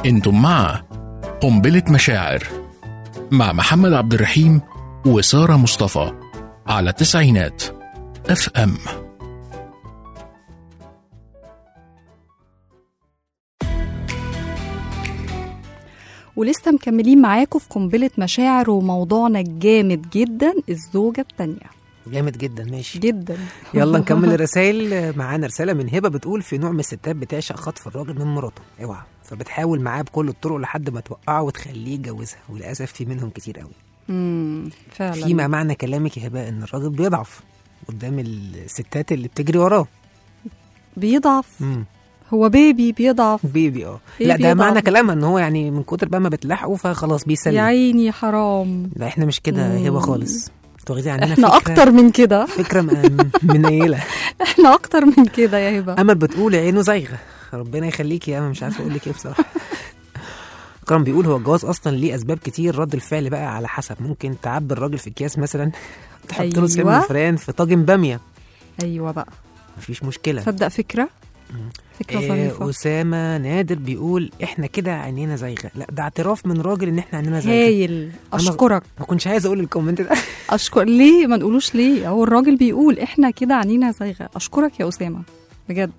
انتم مع قنبلة مشاعر مع محمد عبد الرحيم وسارة مصطفى على تسعينات اف ام ولسه مكملين معاكم في قنبلة مشاعر وموضوعنا الجامد جدا الزوجة التانية جامد جدا ماشي جدا يلا نكمل الرسائل معانا رساله من هبه بتقول في نوع من الستات بتعشق خطف الراجل من مراته اوعى فبتحاول معاه بكل الطرق لحد ما توقعه وتخليه يتجوزها وللاسف في منهم كتير قوي امم فعلا فيما معنى كلامك يا هبه ان الراجل بيضعف قدام الستات اللي بتجري وراه بيضعف مم. هو بيبي بيضعف بيبي اه إيه لا ده بيضعف؟ معنى كلامها ان هو يعني من كتر بقى ما بتلحقه فخلاص يا بيسلم عيني حرام لا احنا مش كده مم. هبه خالص تاخدي عندنا احنا فكرة اكتر من كده فكره م- منيله احنا اكتر من كده يا هبه امل بتقول عينه زايغه ربنا يخليكي يا امل مش عارفه اقول لك ايه بصراحه كرم بيقول هو الجواز اصلا ليه اسباب كتير رد الفعل بقى على حسب ممكن تعبي الراجل في اكياس مثلا تحط له سم أيوة. فران في طاجن باميه ايوه بقى مفيش مشكله تصدق فكره فكره إيه ظريفه اسامه نادر بيقول احنا كده عينينا زايغه لا ده اعتراف من راجل ان احنا عينينا زايغه هايل اشكرك ما كنتش عايز اقول الكومنت ده اشكر ليه ما نقولوش ليه هو الراجل بيقول احنا كده عنينا زايغه اشكرك يا اسامه بجد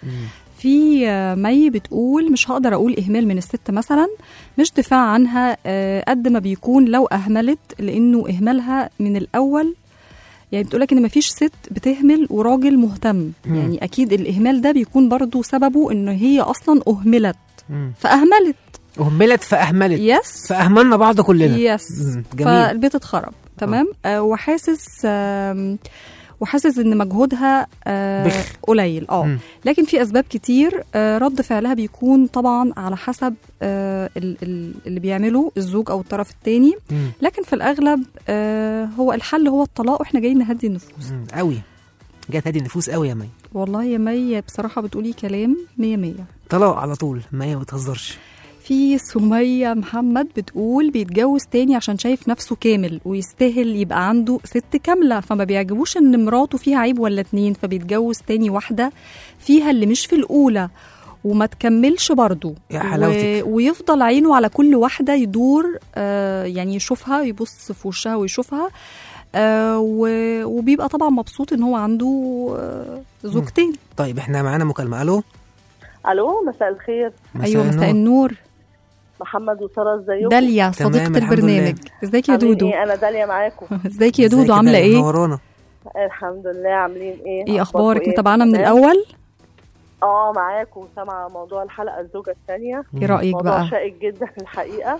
في آه، مي بتقول مش هقدر اقول اهمال من الست مثلا مش دفاع عنها آه، قد ما بيكون لو اهملت لانه اهمالها من الاول يعني بتقولك ان مفيش ست بتهمل وراجل مهتم مم. يعني اكيد الاهمال ده بيكون برضو سببه ان هي اصلا اهملت مم. فاهملت اهملت فاهملت يس فاهملنا بعض كلنا يس مم. جميل فالبيت اتخرب تمام آه وحاسس آم، وحاسس ان مجهودها آه بخ. قليل اه مم. لكن في اسباب كتير آه رد فعلها بيكون طبعا على حسب آه ال- ال- اللي بيعمله الزوج او الطرف الثاني مم. لكن في الاغلب آه هو الحل هو الطلاق واحنا جايين نهدي النفوس مم. قوي جت هذه النفوس قوي يا مي والله يا مي بصراحه بتقولي كلام مية مية طلاق على طول مي ما بتهزرش في سمية محمد بتقول بيتجوز تاني عشان شايف نفسه كامل ويستاهل يبقى عنده ست كاملة فما بيعجبوش ان مراته فيها عيب ولا اتنين فبيتجوز تاني واحدة فيها اللي مش في الأولى وما تكملش برضه يا حلاوتك. و... ويفضل عينه على كل واحدة يدور آه يعني يشوفها يبص في وشها ويشوفها آه و... وبيبقى طبعا مبسوط ان هو عنده آه زوجتين طيب احنا معانا مكالمه الو الو مساء الخير ايوه مساء النور محمد وساره ازيكم داليا تمام، صديقة الحمد البرنامج ازيك يا عاملين دودو ايه انا داليا معاكم ازيك يا دودو عامله ايه ورانا الحمد لله عاملين ايه ايه أخباركم اخبارك إيه؟ متابعانا من تمام؟ الاول اه معاكم سامعه موضوع الحلقه الزوجه الثانيه ايه رايك موضوع بقى شائك جدا الحقيقه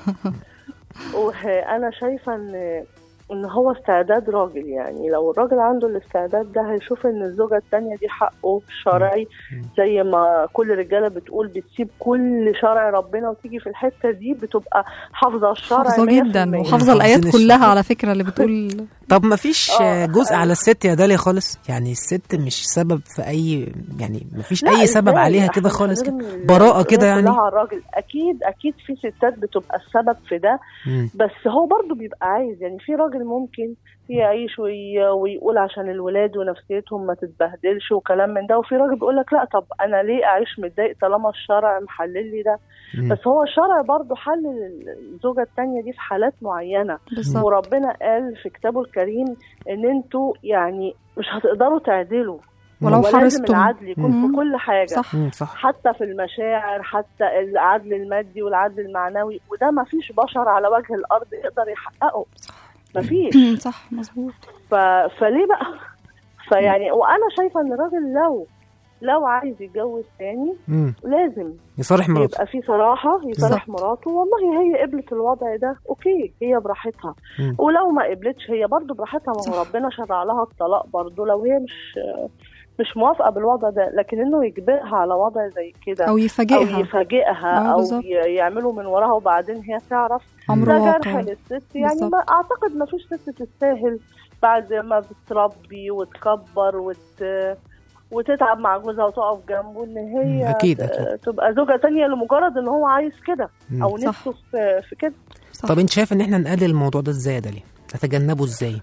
وانا شايفه ان ان هو استعداد راجل يعني لو الراجل عنده الاستعداد ده هيشوف ان الزوجه الثانيه دي حقه شرعي زي ما كل الرجاله بتقول بتسيب كل شرع ربنا وتيجي في الحته دي بتبقى حافظه الشرع حافظه 100%. جدا وحافظه الايات حافظين كلها الشرع. على فكره اللي بتقول طب ما فيش آه، جزء آه. على الست يا داليا خالص يعني الست مش سبب في اي يعني ما فيش لا، اي سبب إزاي؟ عليها إحنا كده مش خالص كده هنرمي براءة كده الدنيا يعني كلها على الراجل اكيد اكيد في ستات بتبقى السبب في ده مم. بس هو برضه بيبقى عايز يعني في راجل ممكن يعيش وي... ويقول عشان الولاد ونفسيتهم ما تتبهدلش وكلام من ده وفي راجل بيقول لك لا طب انا ليه اعيش متضايق طالما الشرع محلل لي ده مم. بس هو الشرع برضه حلل الزوجه الثانيه دي في حالات معينه بالظبط وربنا قال في كتابه الكريم ان انتوا يعني مش هتقدروا تعدلوا ولو ولازم حرصتم العدل يكون مم. في كل حاجه صح مم، صح حتى في المشاعر حتى العدل المادي والعدل المعنوي وده ما فيش بشر على وجه الارض يقدر يحققه ما فيش صح مظبوط ف... فليه بقى فيعني وانا شايفه ان الراجل لو لو عايز يتجوز تاني مم. لازم يصالح مراته يبقى في صراحه يصالح بالظبط. مراته والله هي قبلت الوضع ده اوكي هي براحتها مم. ولو ما قبلتش هي برضو براحتها ما هو صح. ربنا شرع لها الطلاق برضو لو هي مش مش موافقه بالوضع ده لكن انه يجبرها على وضع زي كده او او يفاجئها يفاجئها آه، او بالظبط. ي- يعملوا من وراها وبعدين هي تعرف امر ده جرح واقع للست يعني بالظبط. ما اعتقد ما فيش ست تستاهل بعد ما بتربي وتكبر وت وتتعب مع جوزها وتقف جنبه ان هي أكيد، ت- أكيد. تبقى زوجة تانية لمجرد ان هو عايز كده مم. او صح. نفسه في, في كده صح. طب انت شايف ان احنا نقلل الموضوع ده ازاي يا داليا نتجنبه ازاي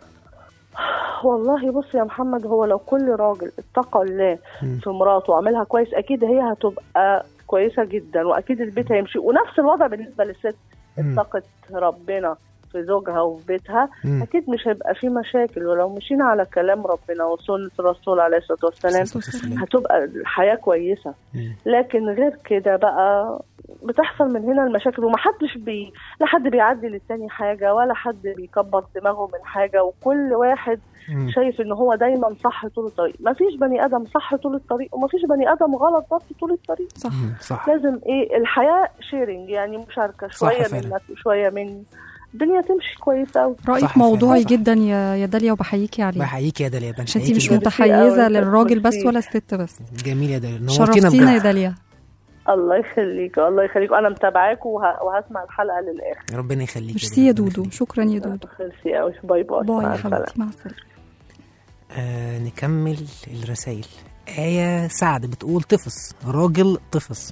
والله بص يا محمد هو لو كل راجل اتقى الله مم. في مراته وعملها كويس اكيد هي هتبقى كويسه جدا واكيد البيت هيمشي ونفس الوضع بالنسبه للست مم. اتقت ربنا في زوجها وفي بيتها مم. اكيد مش هيبقى في مشاكل ولو مشينا على كلام ربنا وسنه الرسول عليه الصلاه والسلام هتبقى الحياه كويسه مم. لكن غير كده بقى بتحصل من هنا المشاكل ومحدش بي لا حد بيعدي للتاني حاجه ولا حد بيكبر دماغه من حاجه وكل واحد مم. شايف ان هو دايما صح طول الطريق ما فيش بني ادم صح طول الطريق وما فيش بني ادم غلط برضه طول الطريق صح مم. صح لازم ايه الحياه شيرنج يعني مشاركه شويه فعلا. منك وشويه مني الدنيا تمشي كويسه قوي رايك صح موضوعي فعلا. جدا يا يا داليا وبحييكي عليه بحييك يا داليا عشان انت مش بحييكي متحيزه أوي، للراجل بس ميرسي. ولا الست بس جميل يا داليا نورتينا شرفتينا يا بجد داليا الله يخليك الله يخليك انا متابعاكم وه... وهسمع الحلقه للاخر ربنا يخليك ميرسي يا ربنا دودو يخليك. شكرا يا دودو ميرسي قوي باي باي باي مع يا السلامة. حبيبتي مع السلامه آه نكمل الرسائل آية سعد بتقول طفس راجل طفس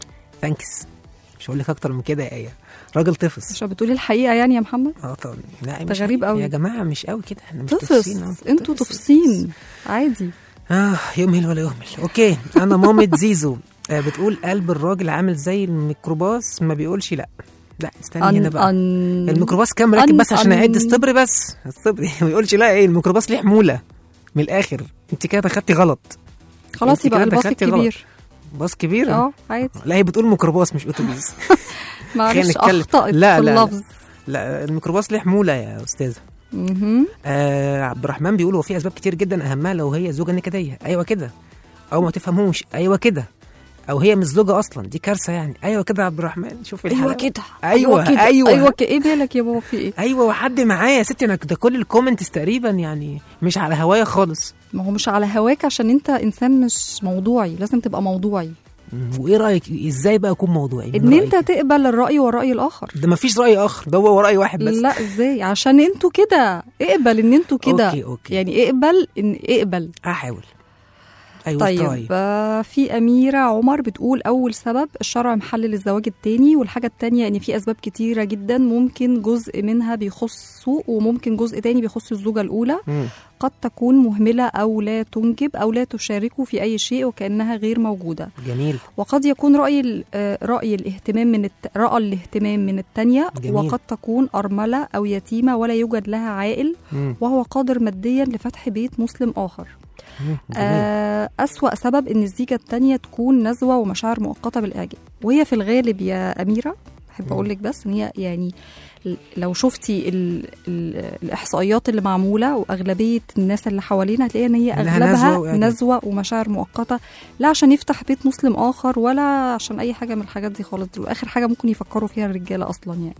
ثانكس مش هقول لك اكتر من كده يا آية راجل طفس مش بتقولي الحقيقه يعني يا محمد اه طبعا لا ده مش غريب عارف. قوي. يا جماعة مش قوي كده احنا مش تفص تفسين أهو. انتوا تفس. تفصين عادي اه يمهل ولا يهمل اوكي انا مامة زيزو آه بتقول قلب الراجل عامل زي الميكروباص ما بيقولش لا لا استني هنا بقى أن... الميكروباص كام راكب أن- بس عشان أن- اعد استبري بس استبري ما يقولش لا ايه الميكروباص ليه حموله من الاخر انت كده دخلتي غلط خلاص انت يبقى كده الباص دخلتي غلط. الكبير باص كبير اه عادي لا هي بتقول ميكروباص مش اتوبيس معلش نتكلم. اخطأت لا، في لا، لا. اللفظ لا الميكروباص ليه حموله يا استاذه مهم. آه عبد الرحمن بيقول هو في اسباب كتير جدا اهمها لو هي زوجه نكديه ايوه كده او ما تفهموش ايوه كده او هي مش زوجه اصلا دي كارثه يعني ايوه كده يا عبد الرحمن شوف ايوه الحلقه كده أيوة، كده أيوة. ايوه كده ايه بالك يا بابا في ايه ايوه وحد معايا يا ستي انا ده كل الكومنتس تقريبا يعني مش على هوايا خالص ما هو مش على هواك عشان انت انسان مش موضوعي لازم تبقى موضوعي مم، وايه رايك ازاي بقى اكون موضوعي من ان انت رأيك؟ تقبل الراي والراي الاخر ده مفيش راي اخر ده هو راي واحد بس لا ازاي عشان انتوا كده اقبل ان انتوا كده أوكي، أوكي. يعني اقبل ان اقبل هحاول ايوه طيب تراي آه، في أميرة عمر بتقول أول سبب الشرع محلل الزواج التاني والحاجة التانية إن في أسباب كتيرة جدا ممكن جزء منها بيخصه وممكن جزء تاني بيخص الزوجة الأولى مم. قد تكون مهملة أو لا تنجب أو لا تشاركه في أي شيء وكأنها غير موجودة جميل وقد يكون رأي ال- آه، رأي الاهتمام من الت... رأى الاهتمام من التانية جميل. وقد تكون أرملة أو يتيمة ولا يوجد لها عائل مم. وهو قادر ماديا لفتح بيت مسلم آخر مم. جميل. آه، أسوأ سبب إن الزيجة التانية تكون نزوة ومشاعر مؤقتة بالإعجاب وهي في الغالب يا أميرة أحب أقول لك بس إن هي يعني ل- لو شفتي ال ال الإحصائيات اللي معمولة وأغلبية الناس اللي حوالينا هتلاقيها إن هي إنها أغلبها نزوة وإعجاب. نزوة ومشاعر مؤقتة لا عشان يفتح بيت مسلم آخر ولا عشان أي حاجة من الحاجات دي خالص دي آخر حاجة ممكن يفكروا فيها الرجالة أصلا يعني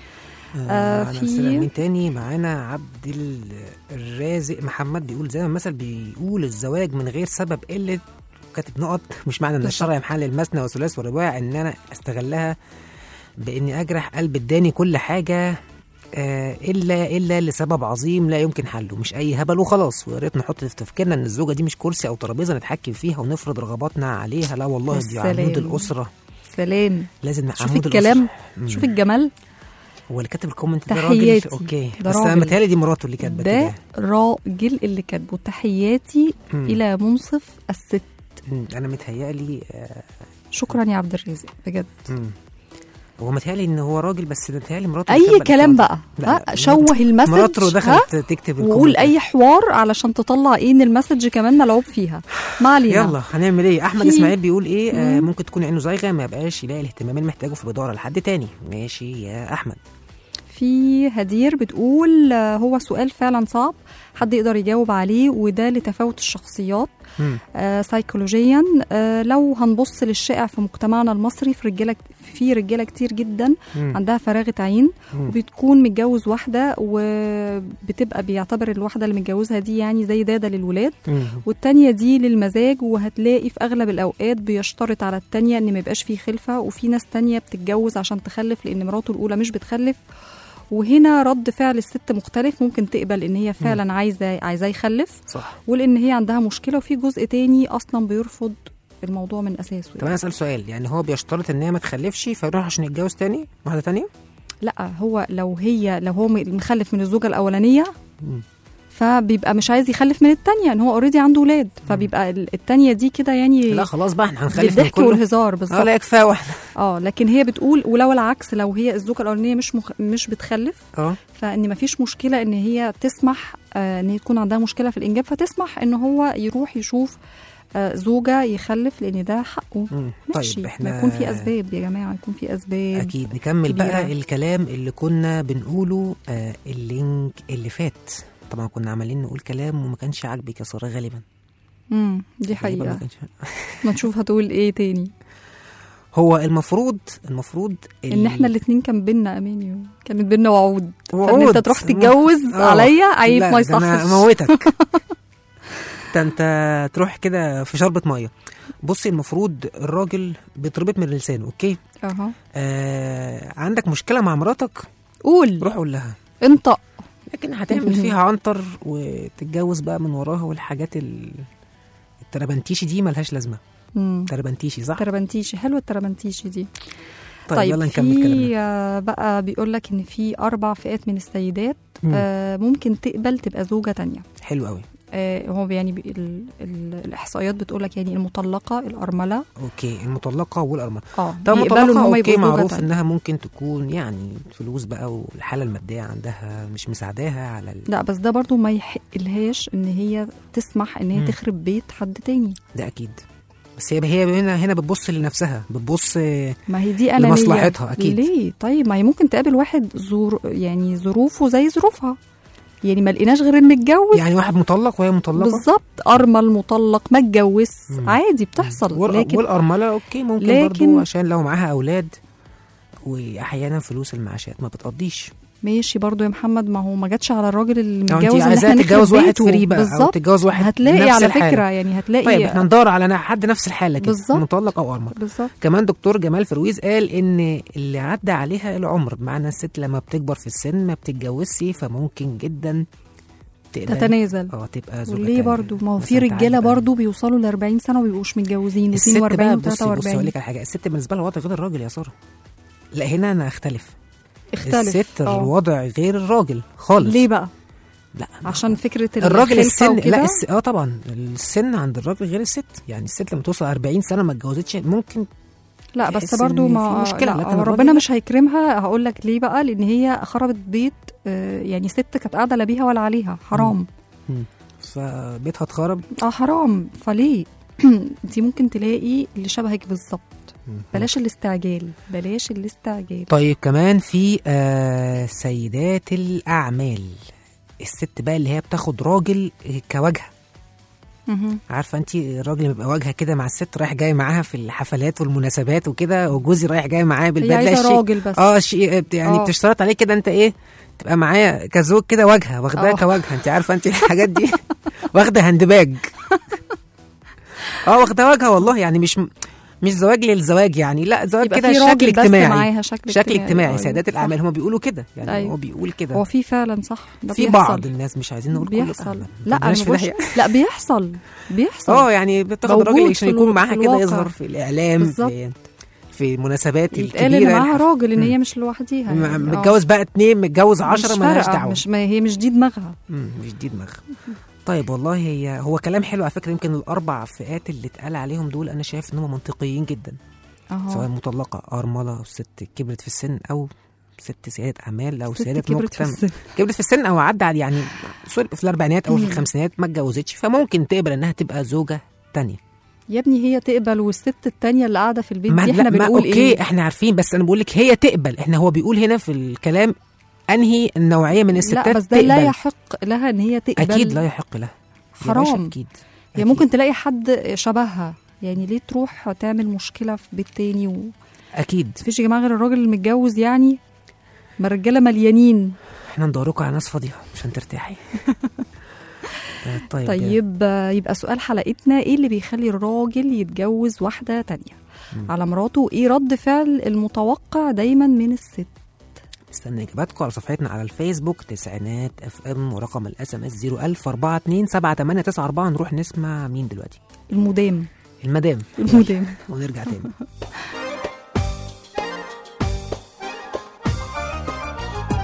آه، معانا في- رسالة مين تاني معانا عبد ال- الرازق محمد بيقول زي ما المثل بيقول الزواج من غير سبب قلة كاتب نقط مش معنى ان الشرع يحل المثنى والثلاث والرباع ان انا استغلها باني اجرح قلب اداني كل حاجه آه الا الا لسبب عظيم لا يمكن حله مش اي هبل وخلاص ويا ريت نحط في تفكيرنا ان الزوجه دي مش كرسي او ترابيزه نتحكم فيها ونفرض رغباتنا عليها لا والله يا دي سلام. عمود الاسره سلام لازم شوف عمود الكلام الأسرة. مم. شوف الجمال هو اللي كاتب الكومنت ده تحياتي. راجل اوكي ده بس انا راجل. متهيألي دي مراته اللي كاتبه ده كده راجل اللي كاتبه تحياتي مم. إلى منصف الست مم. انا متهيألي آه، شكرا يا عبد الرازق بجد مم. هو متهيألي ان هو راجل بس متهيألي مراته اي اللي كاتبة كلام الكلام بقى ده. ها لا، شوه المسج مراته ها؟ دخلت تكتب وقول الكومنت اي حوار علشان تطلع ايه ان المسج كمان ملعوب فيها ما علينا يلا هنعمل ايه احمد في- اسماعيل بيقول ايه آه مم. ممكن تكون عينه زايغه ما يبقاش يلاقي الاهتمام اللي محتاجه فبيدور على حد تاني ماشي يا احمد في هدير بتقول آه، هو سؤال فعلا صعب حد يقدر يجاوب عليه وده لتفاوت الشخصيات مم. آه سيكولوجيا آه لو هنبص للشائع في مجتمعنا المصري في رجاله في رجاله كتير جدا مم. عندها فراغه عين مم. وبتكون متجوز واحده وبتبقى بيعتبر الواحده اللي متجوزها دي يعني زي داده للولاد مم. والتانية دي للمزاج وهتلاقي في أغلب الأوقات بيشترط على التانية إن ما يبقاش فيه خلفة وفي ناس تانية بتتجوز عشان تخلف لأن مراته الأولى مش بتخلف وهنا رد فعل الست مختلف ممكن تقبل إن هي فعلا عايزة عايزاه يخلف صح ولأن هي عندها مشكلة وفي جزء تاني أصلا بيرفض الموضوع من أساسه طب انا اسال سؤال يعني هو بيشترط ان هي ما تخلفش فيروح عشان يتجوز تاني واحده تانية لا هو لو هي لو هو مخلف من الزوجة الأولانية مم. فبيبقى مش عايز يخلف من التانية ان هو اوريدي عنده ولاد فبيبقى ال- التانية دي كده يعني لا خلاص بقى احنا هنخلف من بالضحك كله والهزار اه بالظبط لا يكفى واحده اه لكن هي بتقول ولو العكس لو هي الزوجه الاولانيه مش مخ... مش بتخلف اه فان مفيش مشكله ان هي تسمح آه ان هي تكون عندها مشكله في الانجاب فتسمح ان هو يروح يشوف آه زوجه يخلف لان ده حقه مم. ماشي طيب ما احنا يكون في اسباب يا جماعه يكون في اسباب اكيد نكمل كبيرة. بقى الكلام اللي كنا بنقوله آه اللينك اللي فات طبعا كنا عمالين نقول كلام وما كانش عاجبك يا ساره غالبا امم دي غالباً ما حقيقه كانش ما نشوف هتقول ايه تاني هو المفروض المفروض ان احنا الاتنين كان بينا اماني كانت بينا وعود فان وعود. انت تروح تتجوز آه. عليا عيب لا، ما ده انا يصحش اموتك ده انت تروح كده في شربة ميه بصي المفروض الراجل بيتربط من لسانه اوكي اها آه عندك مشكله مع مراتك قول روح قول لها انطق لكن هتعمل فيها عنتر وتتجوز بقى من وراها والحاجات ال... التربنتيشي دي ملهاش لازمه مم. تربنتيشي صح تربنتيشي حلوه التربنتيشي دي طيب, طيب يلا نكمل في كلامنا آه، بقى بيقول لك ان في اربع فئات من السيدات مم. آه ممكن تقبل تبقى زوجه تانية حلو قوي آه هو يعني بي ال ال الاحصائيات بتقول لك يعني المطلقه الارمله اوكي المطلقه والارمله اه طب بيقبلوا ان مطلقه هم اوكي يبقوا زوجه معروف تانية. انها ممكن تكون يعني فلوس بقى والحاله الماديه عندها مش مساعداها على ال... لا بس ده برضو ما يحقلهاش ان هي تسمح ان هي مم. تخرب بيت حد تاني ده اكيد بس هي هي هنا هنا بتبص لنفسها بتبص ما هي دي انانيه لمصلحتها أكيد. ليه طيب ما هي ممكن تقابل واحد زور يعني ظروفه زي ظروفها يعني ما لقيناش غير المتجوز يعني واحد مطلق وهي مطلقه بالظبط ارمل مطلق ما اتجوز مم. عادي بتحصل وال- لكن والارمله اوكي ممكن لكن- برضو عشان لو معاها اولاد واحيانا فلوس المعاشات ما بتقضيش ماشي برضو يا محمد ما هو ما جاتش على الراجل اللي لو انت متجوز ان عايزاها احنا تتجوز نخرب واحد بيته. فري بقى او بالظبط تتجوز واحد هتلاقي نفس على الحالة. فكره يعني هتلاقي طيب احنا ندور على حد نفس الحاله كده بالظبط. مطلق او ارمل بالظبط كمان دكتور جمال فرويز قال ان اللي عدى عليها العمر بمعنى الست لما بتكبر في السن ما بتتجوزش فممكن جدا تقبل تتنازل اه تبقى زوجة وليه تانية. برضو ما هو مثلا في تعالي رجاله بقى. برضو بيوصلوا ل 40 سنه وبيبقوش متجوزين الست 42 بقى و بصي بصي اقول 43 لك على حاجه الست بالنسبه لها وضع غير الراجل يا ساره لا هنا انا اختلف اختلف الست آه. الوضع غير الراجل خالص ليه بقى لا عشان فكره الراجل الخلفة السن وكده؟ لا الس... اه طبعا السن عند الراجل غير الست يعني الست لما توصل 40 سنه ما اتجوزتش ممكن لا تحس بس برضو إن ما في مشكلة، لا لكن هو الراجل ربنا لا. مش هيكرمها هقول لك ليه بقى لان هي خربت بيت آه، يعني ست كانت قاعده لا بيها ولا عليها حرام فبيتها اتخرب اه حرام فليه دي ممكن تلاقي اللي شبهك بالظبط بلاش الاستعجال بلاش الاستعجال طيب كمان في آه سيدات الأعمال الست بقى اللي هي بتاخد راجل كوجهة مهم. عارفة انت الراجل اللي بيبقى واجهة كده مع الست رايح جاي معاها في الحفلات والمناسبات وكده وجوزي رايح جاي معاه بالبدلة عايزة الشيك. راجل بس. اه شيء يعني آه. بتشترط عليه كده انت ايه تبقى معايا كزوج كده واجهة واخداها آه. كواجهة انت عارفة انت الحاجات دي واخدة هاندباج اه واخدة واجهة والله يعني مش مش زواج للزواج يعني لا زواج يبقى كده في شكل راجل بس اجتماعي معاها شكل شكل اجتماعي. اجتماعي أيوة، سيدات صح. الاعمال هم بيقولوا كده يعني أيوة. هو بيقول كده هو في فعلا صح ده في بيحصل. بعض الناس مش عايزين نقول كله بيحصل بقى، لا ما انا تودناش في بقولش داهية. لا بيحصل بيحصل اه يعني بتاخد موجود الراجل في عشان الو- يكون في معاها كده الواقع. يظهر في الاعلام بالظبط. في في المناسبات يتقال ان الكبيره معاها راجل ان مم. هي مش لوحديها م- يعني. آه. متجوز بقى اتنين متجوز مش عشرة مالهاش فارقة، دعوه مش ما هي مش دي دماغها مم، مش دي دماغها طيب والله هي هو كلام حلو على فكره يمكن الاربع فئات اللي اتقال عليهم دول انا شايف ان هم منطقيين جدا اهو سواء مطلقه ارمله ست كبرت في السن او ست سيدة اعمال او ست سيدة كبرت في مجتمع السن. كبرت في السن او عدى على يعني سوري في الاربعينات او في مم. الخمسينات ما اتجوزتش فممكن تقبل انها تبقى زوجه تانية يا ابني هي تقبل والست التانية اللي قاعدة في البيت ما دي لا احنا ما بنقول اوكي ايه احنا عارفين بس انا بقول لك هي تقبل احنا هو بيقول هنا في الكلام انهي النوعيه من الستات لا بس ده لا تقبل. يحق لها ان هي تقبل اكيد لا يحق لها يا باشا حرام اكيد هي ممكن تلاقي حد شبهها يعني ليه تروح تعمل مشكلة في بيت تاني و... اكيد مفيش يا جماعة غير الراجل المتجوز يعني ما الرجالة مليانين احنا ندوركم على ناس فاضيه عشان ترتاحي آه، طيب, طيب آه، يبقى سؤال حلقتنا ايه اللي بيخلي الراجل يتجوز واحدة تانية مم. على مراته وايه رد فعل المتوقع دايما من الست استنى اجاباتكم على صفحتنا على الفيسبوك تسعينات اف ام ورقم الاس ام اس 01042 نروح نسمع مين دلوقتي المدام المدام المدام ونرجع تاني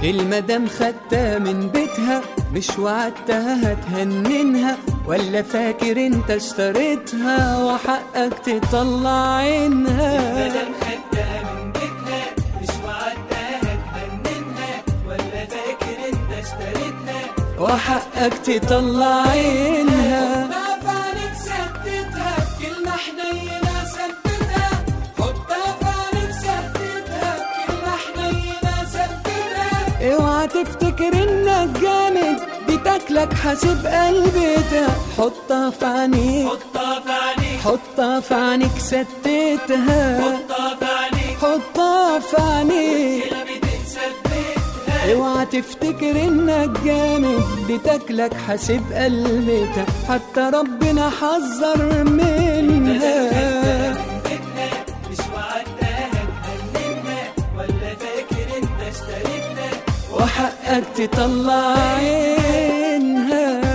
المدام خدتها من بيتها مش وعدتها هتهننها ولا فاكر انت اشتريتها وحقك تطلع عينها المدام خدتها من بيتها مش وعدتها هتهننها ولا فاكر انت اشتريتها وحقك تطلع عينها فعنك ثبتها بكلمة حنينة ثبتها حطها فعنك ثبتها بكلمة حنينة ثبتها اوعى تفتكر انك جامد دي تاكلك حاسب قلبتها حطها في عينيك حطها في عينيك حطها في عينيك ثبتها حطها في عينيك حطها في عينيك اوعى تفتكر انك جامد دي تاكلك حاسب قلبتها حتى ربنا حذر منها مش وعدتها هتهننها ولا فاكر انت اشتريتها وحقك تطلع عينها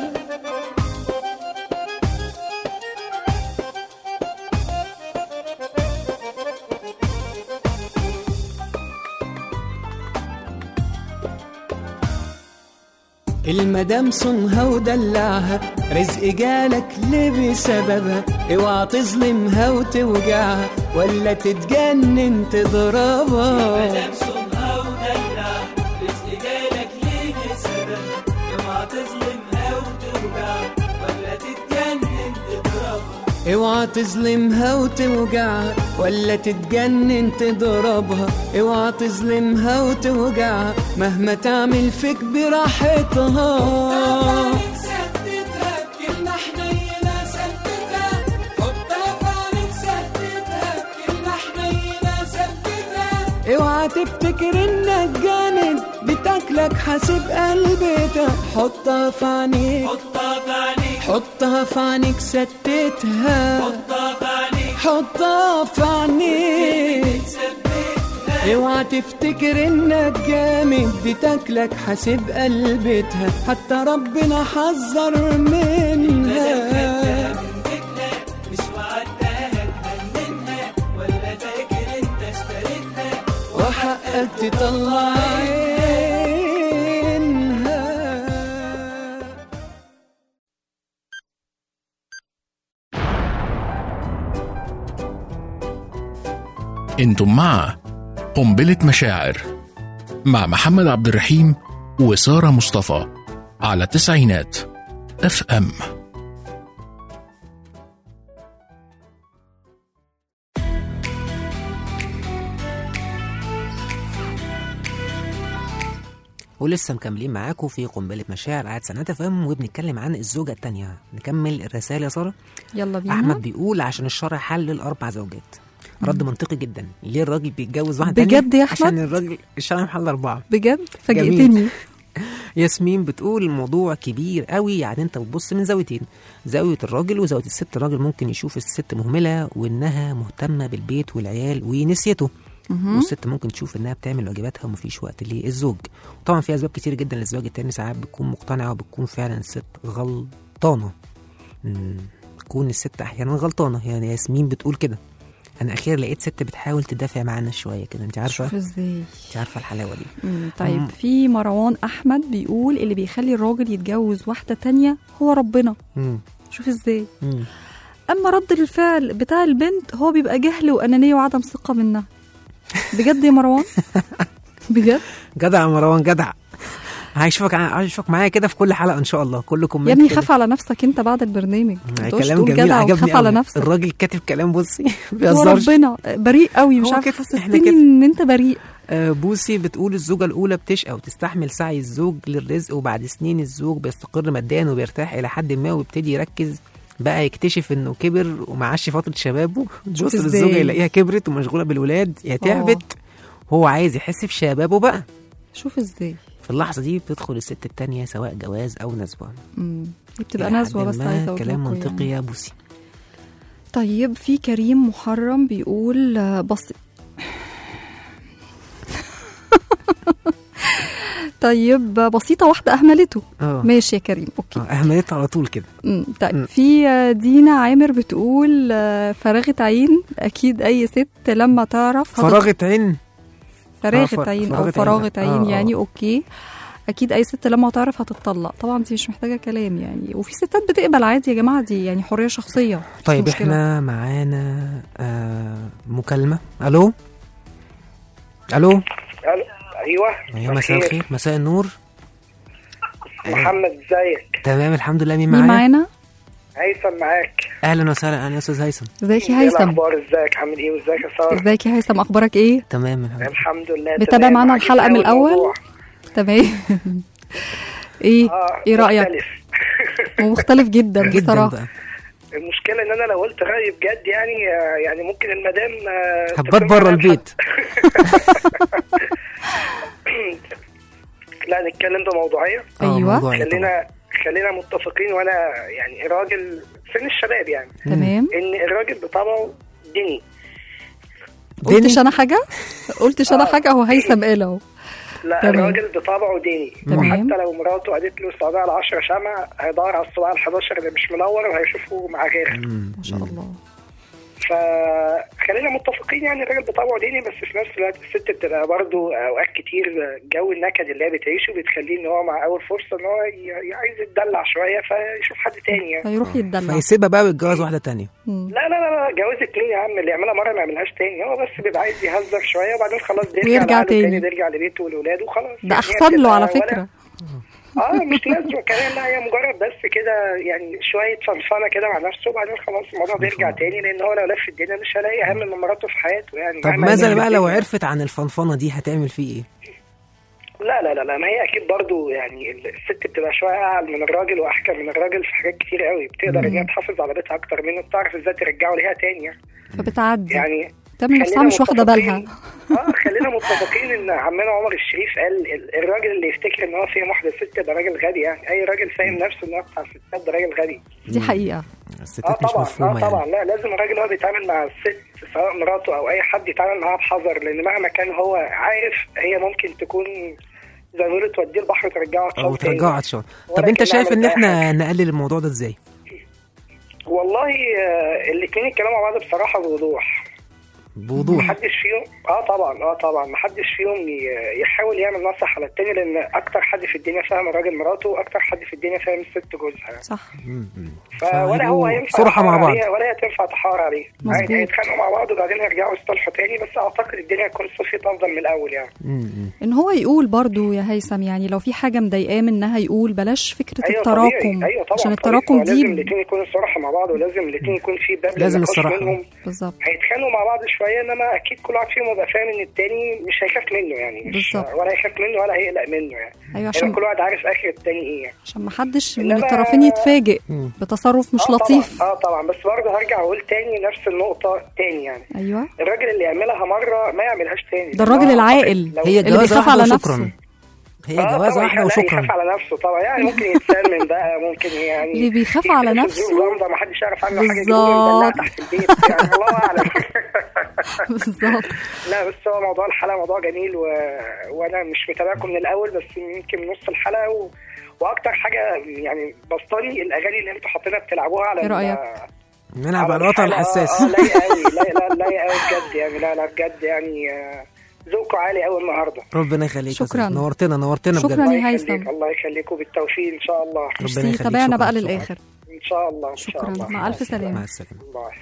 المدام صنها ودلعها رزق جالك ليه بسببها اوعى تظلمها وتوجعها ولا تتجنن تضربها المدام صنها ودلعها رزق جالك ليه بسببها اوعى تظلمها وتوجعها ولا تتجنن تضربها اوعى تظلمها وتوجعها ولا تتجنن تضربها اوعى تظلمها وتوجعها مهما تعمل فيك براحتها اوعى تفتكر انك جامد بتاكلك حاسب قلبتها حطها في عينيك حطها في عينيك حطها في عينيك ستتها حطها في عينيك حطها في عينيك اوعى تفتكر انك جامد دي تاكلك حاسب قلبتها حتى ربنا حذر منها مش وعدتها هتهننها ولا فاكر انت اشتريتها وحقك تطلع عينها انتم مع قنبلة مشاعر مع محمد عبد الرحيم وسارة مصطفى على تسعينات اف ام ولسه مكملين معاكم في قنبلة مشاعر قاعد سنة فهم وبنتكلم عن الزوجة التانية نكمل الرسالة يا سارة يلا بينا أحمد بيقول عشان الشرع حلل أربع زوجات رد منطقي جدا ليه الراجل بيتجوز واحد بجد يا أحمد؟ عشان الراجل الشرع محل أربعة بجد جميل. فاجئتني ياسمين بتقول الموضوع كبير قوي يعني انت بتبص من زاويتين زاويه الراجل وزاويه الست الراجل ممكن يشوف الست مهمله وانها مهتمه بالبيت والعيال ونسيته مهم. والست ممكن تشوف انها بتعمل واجباتها ومفيش وقت للزوج طبعا في اسباب كتير جدا للزواج التاني ساعات بتكون مقتنعه وبتكون فعلا الست غلطانه مم، تكون الست احيانا غلطانه يعني ياسمين بتقول كده انا اخيرا لقيت ست بتحاول تدافع معانا شويه كده انت عارفه شوف ازاي انت عارفه الحلاوه دي مم، طيب مم. في مروان احمد بيقول اللي بيخلي الراجل يتجوز واحده تانية هو ربنا مم. شوف ازاي مم. اما رد الفعل بتاع البنت هو بيبقى جهل وانانيه وعدم ثقه منها بجد يا مروان بجد جدع يا مروان جدع هشوفك هشوفك معايا كده في كل حلقه ان شاء الله كل كومنت يا ابني كده. خاف على نفسك انت بعد البرنامج ما تقولش كلام تقول جميل جدع عجبني وخاف على أوي. نفسك الراجل كاتب كلام بصي هو بيهزرش ربنا بريء قوي مش هو عارفه كده، إحنا حسستني كده. ان انت بريء آه، بوسي بتقول الزوجة الأولى بتشقى وتستحمل سعي الزوج للرزق وبعد سنين الزوج بيستقر ماديا وبيرتاح إلى حد ما ويبتدي يركز بقى يكتشف إنه كبر ومعاش فترة شبابه تبص إزاي؟ للزوجة يلاقيها كبرت ومشغولة بالولاد يا تعبت هو عايز يحس بشبابه بقى شوف ازاي في اللحظة دي بتدخل الست التانية سواء جواز أو نسبة مم. دي بتبقى إلى نزوه حد بس ما عايزه اقول كلام لكم منطقي يعني. يا بوسي طيب في كريم محرم بيقول آه، بص طيب آه، بسيطة واحدة أهملته اه ماشي يا كريم أوكي آه، أهملتها على طول كده مم، مم. طيب في آه، دينا عامر بتقول آه، فراغة عين أكيد أي ست لما تعرف هتت- فراغة عين فراغة فر- عين او فراغة فراغة عين. عين آه، يعني آه. اوكي اكيد اي ست لما تعرف هتطلق طبعا دي مش محتاجه كلام يعني وفي ستات بتقبل عادي يا جماعه دي يعني حريه شخصيه مش طيب مشكلة. احنا معانا آه مكالمه الو الو ألو. ايوه يا مساء الخير مساء النور محمد ازيك تمام الحمد لله مين مين معايا معانا هيثم معاك اهلا وسهلا انا يا استاذ هيثم ازيك يا ايه هيثم الاخبار ازيك عامل ايه وازيك يا ساره ازيك يا هيثم اخبارك ايه تمام الحمد الحمد لله متابع تمام. معانا عجبني الحلقه من أوي الاول الموضوع. تمام ايه آه، ايه رايك مختلف. ومختلف جدا جدا بصراحه بقى المشكله ان انا لو قلت رايي بجد يعني آه، يعني ممكن المدام آه، هبات تكون بره معاها البيت لا نتكلم بموضوعيه آه، أيوة. موضوعي طبعاً. خلينا خلينا متفقين وانا يعني راجل سن الشباب يعني تمام ان الراجل بطبعه ديني قلتش انا حاجه قلتش انا حاجه هو هيثم قال اهو لا تمام. الراجل بطبعه ديني تمام. وحتى لو مراته قالت له استودع على 10 شمع هيدور على الصباع ال 11 اللي مش منور وهيشوفه مع غيرها ما شاء الله فخلينا متفقين يعني الراجل بطبعه ديني بس في نفس الوقت الست بتبقى برضه اوقات كتير جو النكد اللي هي بتعيشه بتخليه ان هو مع اول فرصه ان هو ي- عايز يتدلع شويه فيشوف حد تاني يعني هيروح يتدلع فيسيبها بقى ويتجوز واحده تانية لا لا لا لا جوازة مين يا عم اللي يعملها مره ما يعملهاش تاني هو بس بيبقى عايز يهزر شويه وبعدين خلاص بيرجع ويرجع لأهله تاني. بيرجع لبيته ولاولاده وخلاص ده يعني هي احسن له بتبقى على ولا- فكره اه مش لازم كمان لا هي مجرد بس كده يعني شويه فنفنه كده مع نفسه وبعدين خلاص الموضوع بيرجع تاني لان هو لو لف الدنيا مش هلاقي اهم من مراته في حياته يعني طب مهما ماذا يعمل بقى لو الدنيا. عرفت عن الفنفنه دي هتعمل فيه ايه لا لا لا لا ما هي اكيد برضو يعني الست بتبقى شويه اعلى من الراجل واحكم من الراجل في حاجات كتير قوي بتقدر ان هي تحافظ على بيتها اكتر منه بتعرف ازاي ترجعه ليها تاني يعني. فبتعدي يعني تعمل نفسها خلينا مش واخده بالها متفقين- اه خلينا متفقين ان عمنا عمر الشريف قال ال- الراجل اللي يفتكر ان هو فيه واحده ست ده راجل غبي يعني اي راجل فاهم نفسه ان هو بتاع الستات ده راجل غبي دي حقيقه اه الستات مش طبعا مفهومه اه يعني طبعا لا لازم الراجل هو بيتعامل مع الست سواء مراته او اي حد يتعامل معاها بحذر لان مهما كان هو عارف هي ممكن تكون زي ما بيقولوا توديه البحر وترجعه عطشان او تاني. ترجعوا عطشان طب ولكن انت شايف ان نعمل أي احنا نقلل الموضوع ده ازاي والله آه، الاتنين يتكلموا مع بعض بصراحه بوضوح بوضوح محدش فيهم اه طبعا اه طبعا محدش فيهم ي- يحاول يعمل نصح على التاني لان اكتر حد في الدنيا فاهم الراجل مراته واكتر حد في الدنيا فاهم الست جوزها صح فولا هو ينفع صراحه يحار مع بعض عليها ولا هي تنفع تحار عليه مظبوط. عادي هيتخانقوا مع بعض وبعدين يرجعوا يصطلحوا تاني بس اعتقد الدنيا هتكون صفيت افضل من الاول يعني ان هو يقول برضو يا هيثم يعني لو في حاجه مضايقاه منها يقول بلاش فكره ايوه التراكم طبيعي ايوه طبعا عشان طبيعي. التراكم هو لازم دي الاثنين يكونوا صراحه مع بعض ولازم الاثنين يكون في باب لازم للنقاش الصراحة. منهم بالظبط هيتخانقوا مع بعض شويه انما اكيد كل واحد فيهم يبقى فاهم ان التاني مش هيخاف منه يعني مش بالظبط. ولا هيخاف منه ولا هيقلق منه يعني ايوه عشان عشان كل واحد عارف اخر التاني ايه يعني. عشان ما حدش من إنما- الطرفين يتفاجئ بتصرف مش آه لطيف طبعا اه طبعا بس برضه هرجع اقول تاني نفس النقطه تاني يعني ايوه الراجل اللي يعملها مره ما يعملش تاني ده الراجل آه، العاقل لو- هي اللي جوازه بيخاف واحده على وشكرا نفسه هي آه جوازه طبعا واحده لا، وشكرا يخاف على نفسه طبعا يعني ممكن يتسمم بقى ممكن يعني اللي بيخاف على يتكلم في نفسه الظروف غامضة، ما حدش يعرف عنه حاجه يجيبوه يدلع بالظبط. تحت البيت يعني الله اعلم بالظبط لا بس هو موضوع الحلقه موضوع جميل و... وانا مش متابعكم من الاول بس يمكن من نص الحلقه و... واكتر حاجه يعني بسطاني الاغاني اللي انتوا حاطينها بتلعبوها على إيه رأيك؟ نلعب على على الوتر الحلقة. الحساس اه لايقه قوي لا لا لايقه قوي بجد يعني لا لا بجد يعني آه، ذوقه عالي قوي النهارده ربنا يخليك يا شكراً. أستاذ. نورتنا نورتنا شكراً بجد يا الله هيثم. يخليك الله يخليكم بالتوفيق ان شاء الله ربنا ميرسي يخليك تابعنا شكراً. بقى شكراً. للاخر ان شاء الله ان شاء شكرا الله مع الف مع سلامه السلامه باي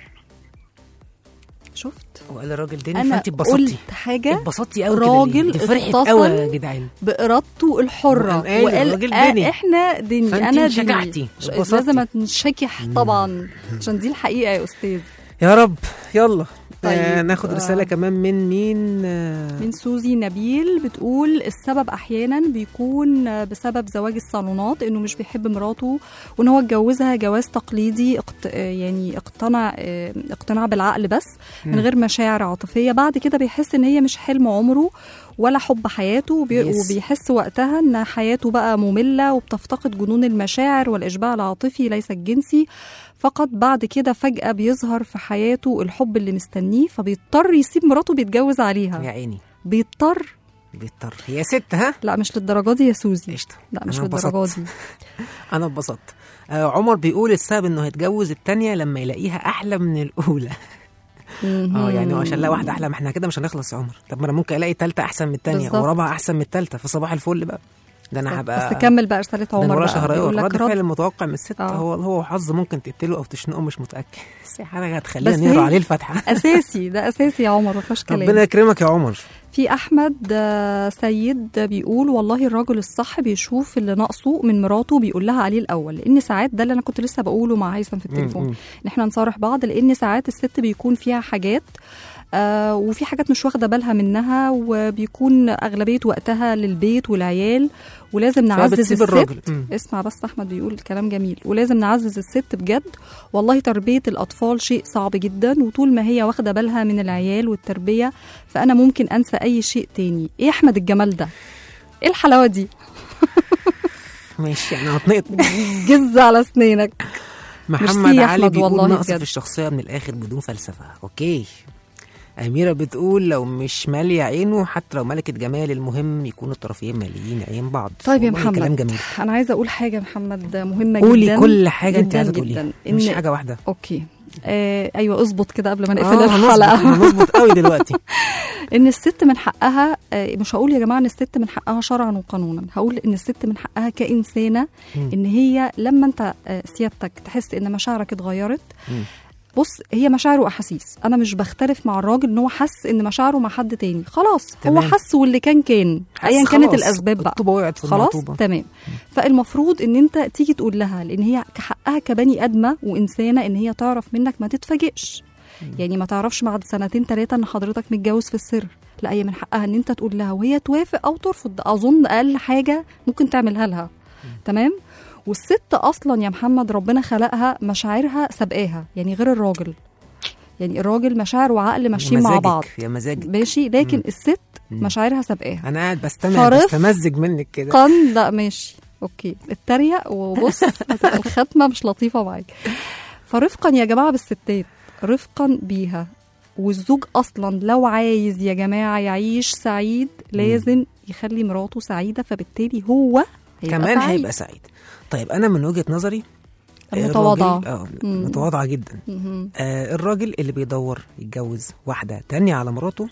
شفت وقال الراجل داني انا فانت اتبسطتي قلت حاجه اتبسطتي قوي كده راجل ليه؟ دي فرحت اتصل قوي يا جدعان بارادته الحره وقام قايل وقال الراجل آه ديني. احنا ديني فأنت انا انشكحتي، ديني اتبسطتي. لازم ننشكح طبعا عشان دي الحقيقه يا استاذ يا رب يلا طيب، آه ناخد آه. رساله كمان من مين آه من سوزي نبيل بتقول السبب احيانا بيكون بسبب زواج الصالونات انه مش بيحب مراته وان هو اتجوزها جواز تقليدي اقت... يعني اقتنع اه، اقتناع بالعقل بس من غير مشاعر عاطفيه بعد كده بيحس ان هي مش حلم عمره ولا حب حياته وبي... Yes. وبيحس وقتها ان حياته بقى ممله وبتفتقد جنون المشاعر والاشباع العاطفي ليس الجنسي فقط بعد كده فجأة بيظهر في حياته الحب اللي مستنيه فبيضطر يسيب مراته بيتجوز عليها يا عيني بيضطر بيضطر هي ست ها لا مش للدرجه دي يا سوزي قشطه لا مش أنا للدرجه اتبسطت. دي انا اتبسطت آه عمر بيقول السبب انه هيتجوز التانية لما يلاقيها احلى من الاولى اه يعني عشان لا واحده احلى ما احنا كده مش هنخلص يا عمر طب ما انا ممكن الاقي تالتة احسن من التانية بالظبط. ورابعه احسن من التالتة فصباح الفل بقى ده انا هبقى بس كمل بقى رساله ده أنا عمر ورايا بقى شهريار بيقول لك رد فعل رد المتوقع من الست آه. هو هو حظ ممكن تقتله او تشنقه مش متاكد بس حاجه هتخلينا بس نقرا هي عليه الفاتحه اساسي ده اساسي يا عمر ما فيهاش كلام ربنا يكرمك يا عمر في احمد آه، سيد بيقول والله الراجل الصح بيشوف اللي ناقصه من مراته بيقول لها عليه الاول لان ساعات ده اللي انا كنت لسه بقوله مع هيثم في التليفون مم. ان احنا نصارح بعض لان ساعات الست بيكون فيها حاجات آه وفي حاجات مش واخده بالها منها وبيكون اغلبيه وقتها للبيت والعيال ولازم نعزز فبتسيب الست الراجل. مم. اسمع بس احمد بيقول كلام جميل ولازم نعزز الست بجد والله تربيه الاطفال شيء صعب جدا وطول ما هي واخده بالها من العيال والتربيه فانا ممكن انسى اي شيء تاني ايه يا احمد الجمال ده ايه الحلاوه دي ماشي انا هتنقط جز على اسنانك محمد ميرسي يا علي أحمد بيقول والله نقص بجد. في الشخصيه من الاخر بدون فلسفه اوكي أميرة بتقول لو مش مالية عينه حتى لو ملكة جمال المهم يكون الطرفين ماليين عين بعض طيب يا والله محمد كلام جميل انا عايزه اقول حاجه يا محمد مهمه قولي جدا كل حاجة أنت جداً عايزة تقوليها جداً. مش إن- حاجة واحدة اوكي آه ايوه اظبط كده قبل ما نقفل آه، هنظبط- الحلقه هنظبط قوي دلوقتي ان الست من حقها آه، مش هقول يا جماعه ان الست من حقها شرعا وقانونا هقول ان الست من حقها كانسانه مم. ان هي لما انت آه، سيادتك تحس ان مشاعرك اتغيرت مم. بص هي مشاعر واحاسيس انا مش بختلف مع الراجل ان هو حس ان مشاعره مع حد تاني خلاص هو تمام. حس واللي كان كان حس ايا كانت خلاص، الاسباب بقى الطوبة وقعت في خلاص المطوبة. تمام فالمفروض ان انت تيجي تقول لها لان هي كحقها كبني ادمه وانسانه ان هي تعرف منك ما تتفاجئش يعني ما تعرفش بعد سنتين ثلاثه ان حضرتك متجوز في السر لا هي من حقها ان انت تقول لها وهي توافق او ترفض ده اظن اقل حاجه ممكن تعملها لها تمام والست اصلا يا محمد ربنا خلقها مشاعرها سابقاها يعني غير الراجل يعني الراجل مشاعر وعقل ماشيين مع مزاجك، بعض يا مزاجك ماشي لكن مم. الست مم. مشاعرها سابقاها انا قاعد بستمع فرف- بستمزج منك كده قن لا ماشي اوكي اتريق وبص هتبقى الختمه مش لطيفه معاك فرفقا يا جماعه بالستات رفقا بيها والزوج اصلا لو عايز يا جماعه يعيش سعيد لازم يخلي مراته سعيده فبالتالي هو هيبقى كمان سعيد. هيبقى سعيد طيب انا من وجهة نظري المتواضعة. الراجل- اه مم. متواضعة جدا مهم. آه الراجل اللي بيدور يتجوز واحدة تانية على مراته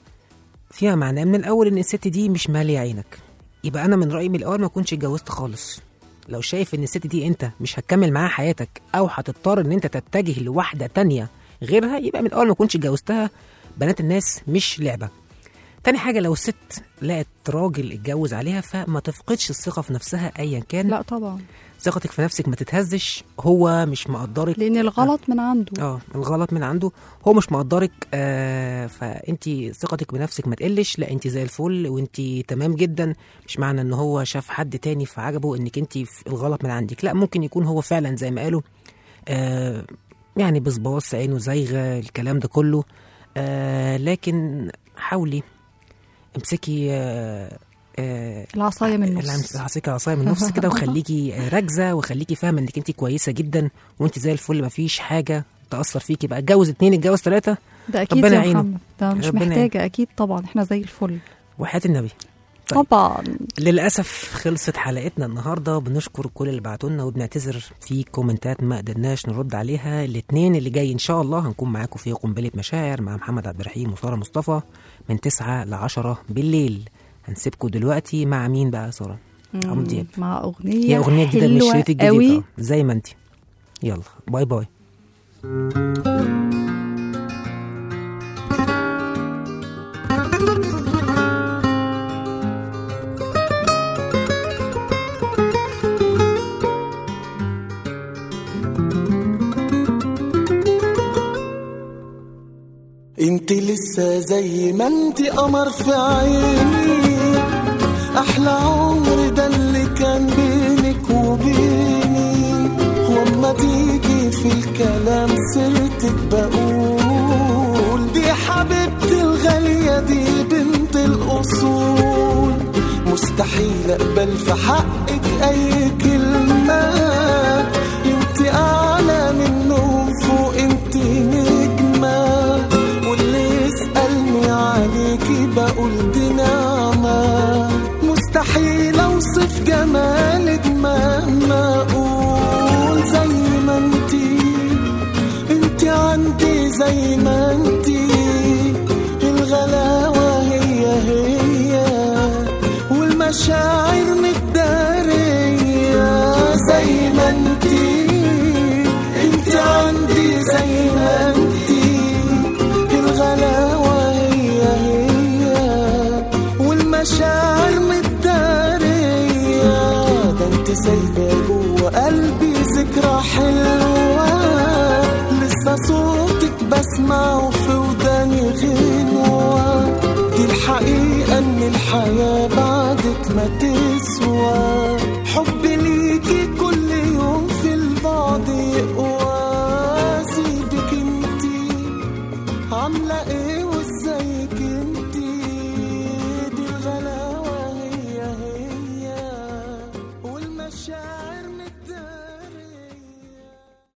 فيها معناه من الأول إن الست دي مش مالية عينك يبقى أنا من رأيي من الأول ما كنتش اتجوزت خالص لو شايف إن الست دي أنت مش هتكمل معاها حياتك أو هتضطر إن أنت تتجه لواحدة تانية غيرها يبقى من الأول ما كنتش اتجوزتها بنات الناس مش لعبة تاني حاجة لو الست لقت راجل اتجوز عليها فما تفقدش الثقة في نفسها أيا كان لا طبعا ثقتك في نفسك ما تتهزش هو مش مقدرك لان الغلط من عنده اه الغلط من عنده هو مش مقدرك آه فانت ثقتك بنفسك ما تقلش لا انت زي الفل وانت تمام جدا مش معنى ان هو شاف حد تاني فعجبه انك انت في الغلط من عندك لا ممكن يكون هو فعلا زي ما قالوا آه يعني بصباص عينه زايغه الكلام ده كله آه لكن حاولي امسكي آه آه العصايه من النص العم- همسكي العصايه من النص كده وخليكي آه، راكزه وخليكي فاهمه انك انت كويسه جدا وانت زي الفل مفيش حاجه تاثر فيكي بقى اتجوز اتنين اتجوز ثلاثه ده اكيد ربنا يا يعينه. محمد ده مش ربنا محتاجه اكيد طبعا احنا زي الفل وحياه النبي طيب. طبعا للاسف خلصت حلقتنا النهارده بنشكر كل اللي بعتوا لنا وبنعتذر في كومنتات ما قدرناش نرد عليها الاثنين اللي جاي ان شاء الله هنكون معاكم في قنبله مشاعر مع محمد عبد الرحيم وساره مصطفى من 9 ل 10 بالليل هنسيبكم دلوقتي مع مين بقى يا ساره عمرو دياب مع اغنيه هي اغنيه جديده من حلوة الشريط الجديد قوي اه زي ما انت يلا باي باي انت لسه زي ما انت قمر في عيني احلى عمر ده اللي كان بينك وبيني واما تيجي في الكلام سيرتك بقول دي حبيبتي الغالية دي بنت الأصول مستحيل أقبل في حقك أي كلمة انت أعلى منهم فوق انت نجمة واللي يسألني عليكي بقول دي نعمة مستحيل أوصف جمالك مهما أقول زي ما انتي انت عندي زي ما انت والمشاعر متدارية زي ما انتي انت عندي زي ما انتي الغلاوة هي هي والمشاعر متدارية ده انت سايبة جوه قلبي ذكرى حلوة لسه صوتك بسمعه في وداني غنوة دي الحقيقة ان الحياة بعدك ما تسوى حبي ليكي كل يوم في البعد يقوى سيبك انتي عاملة ايه وازيك انتي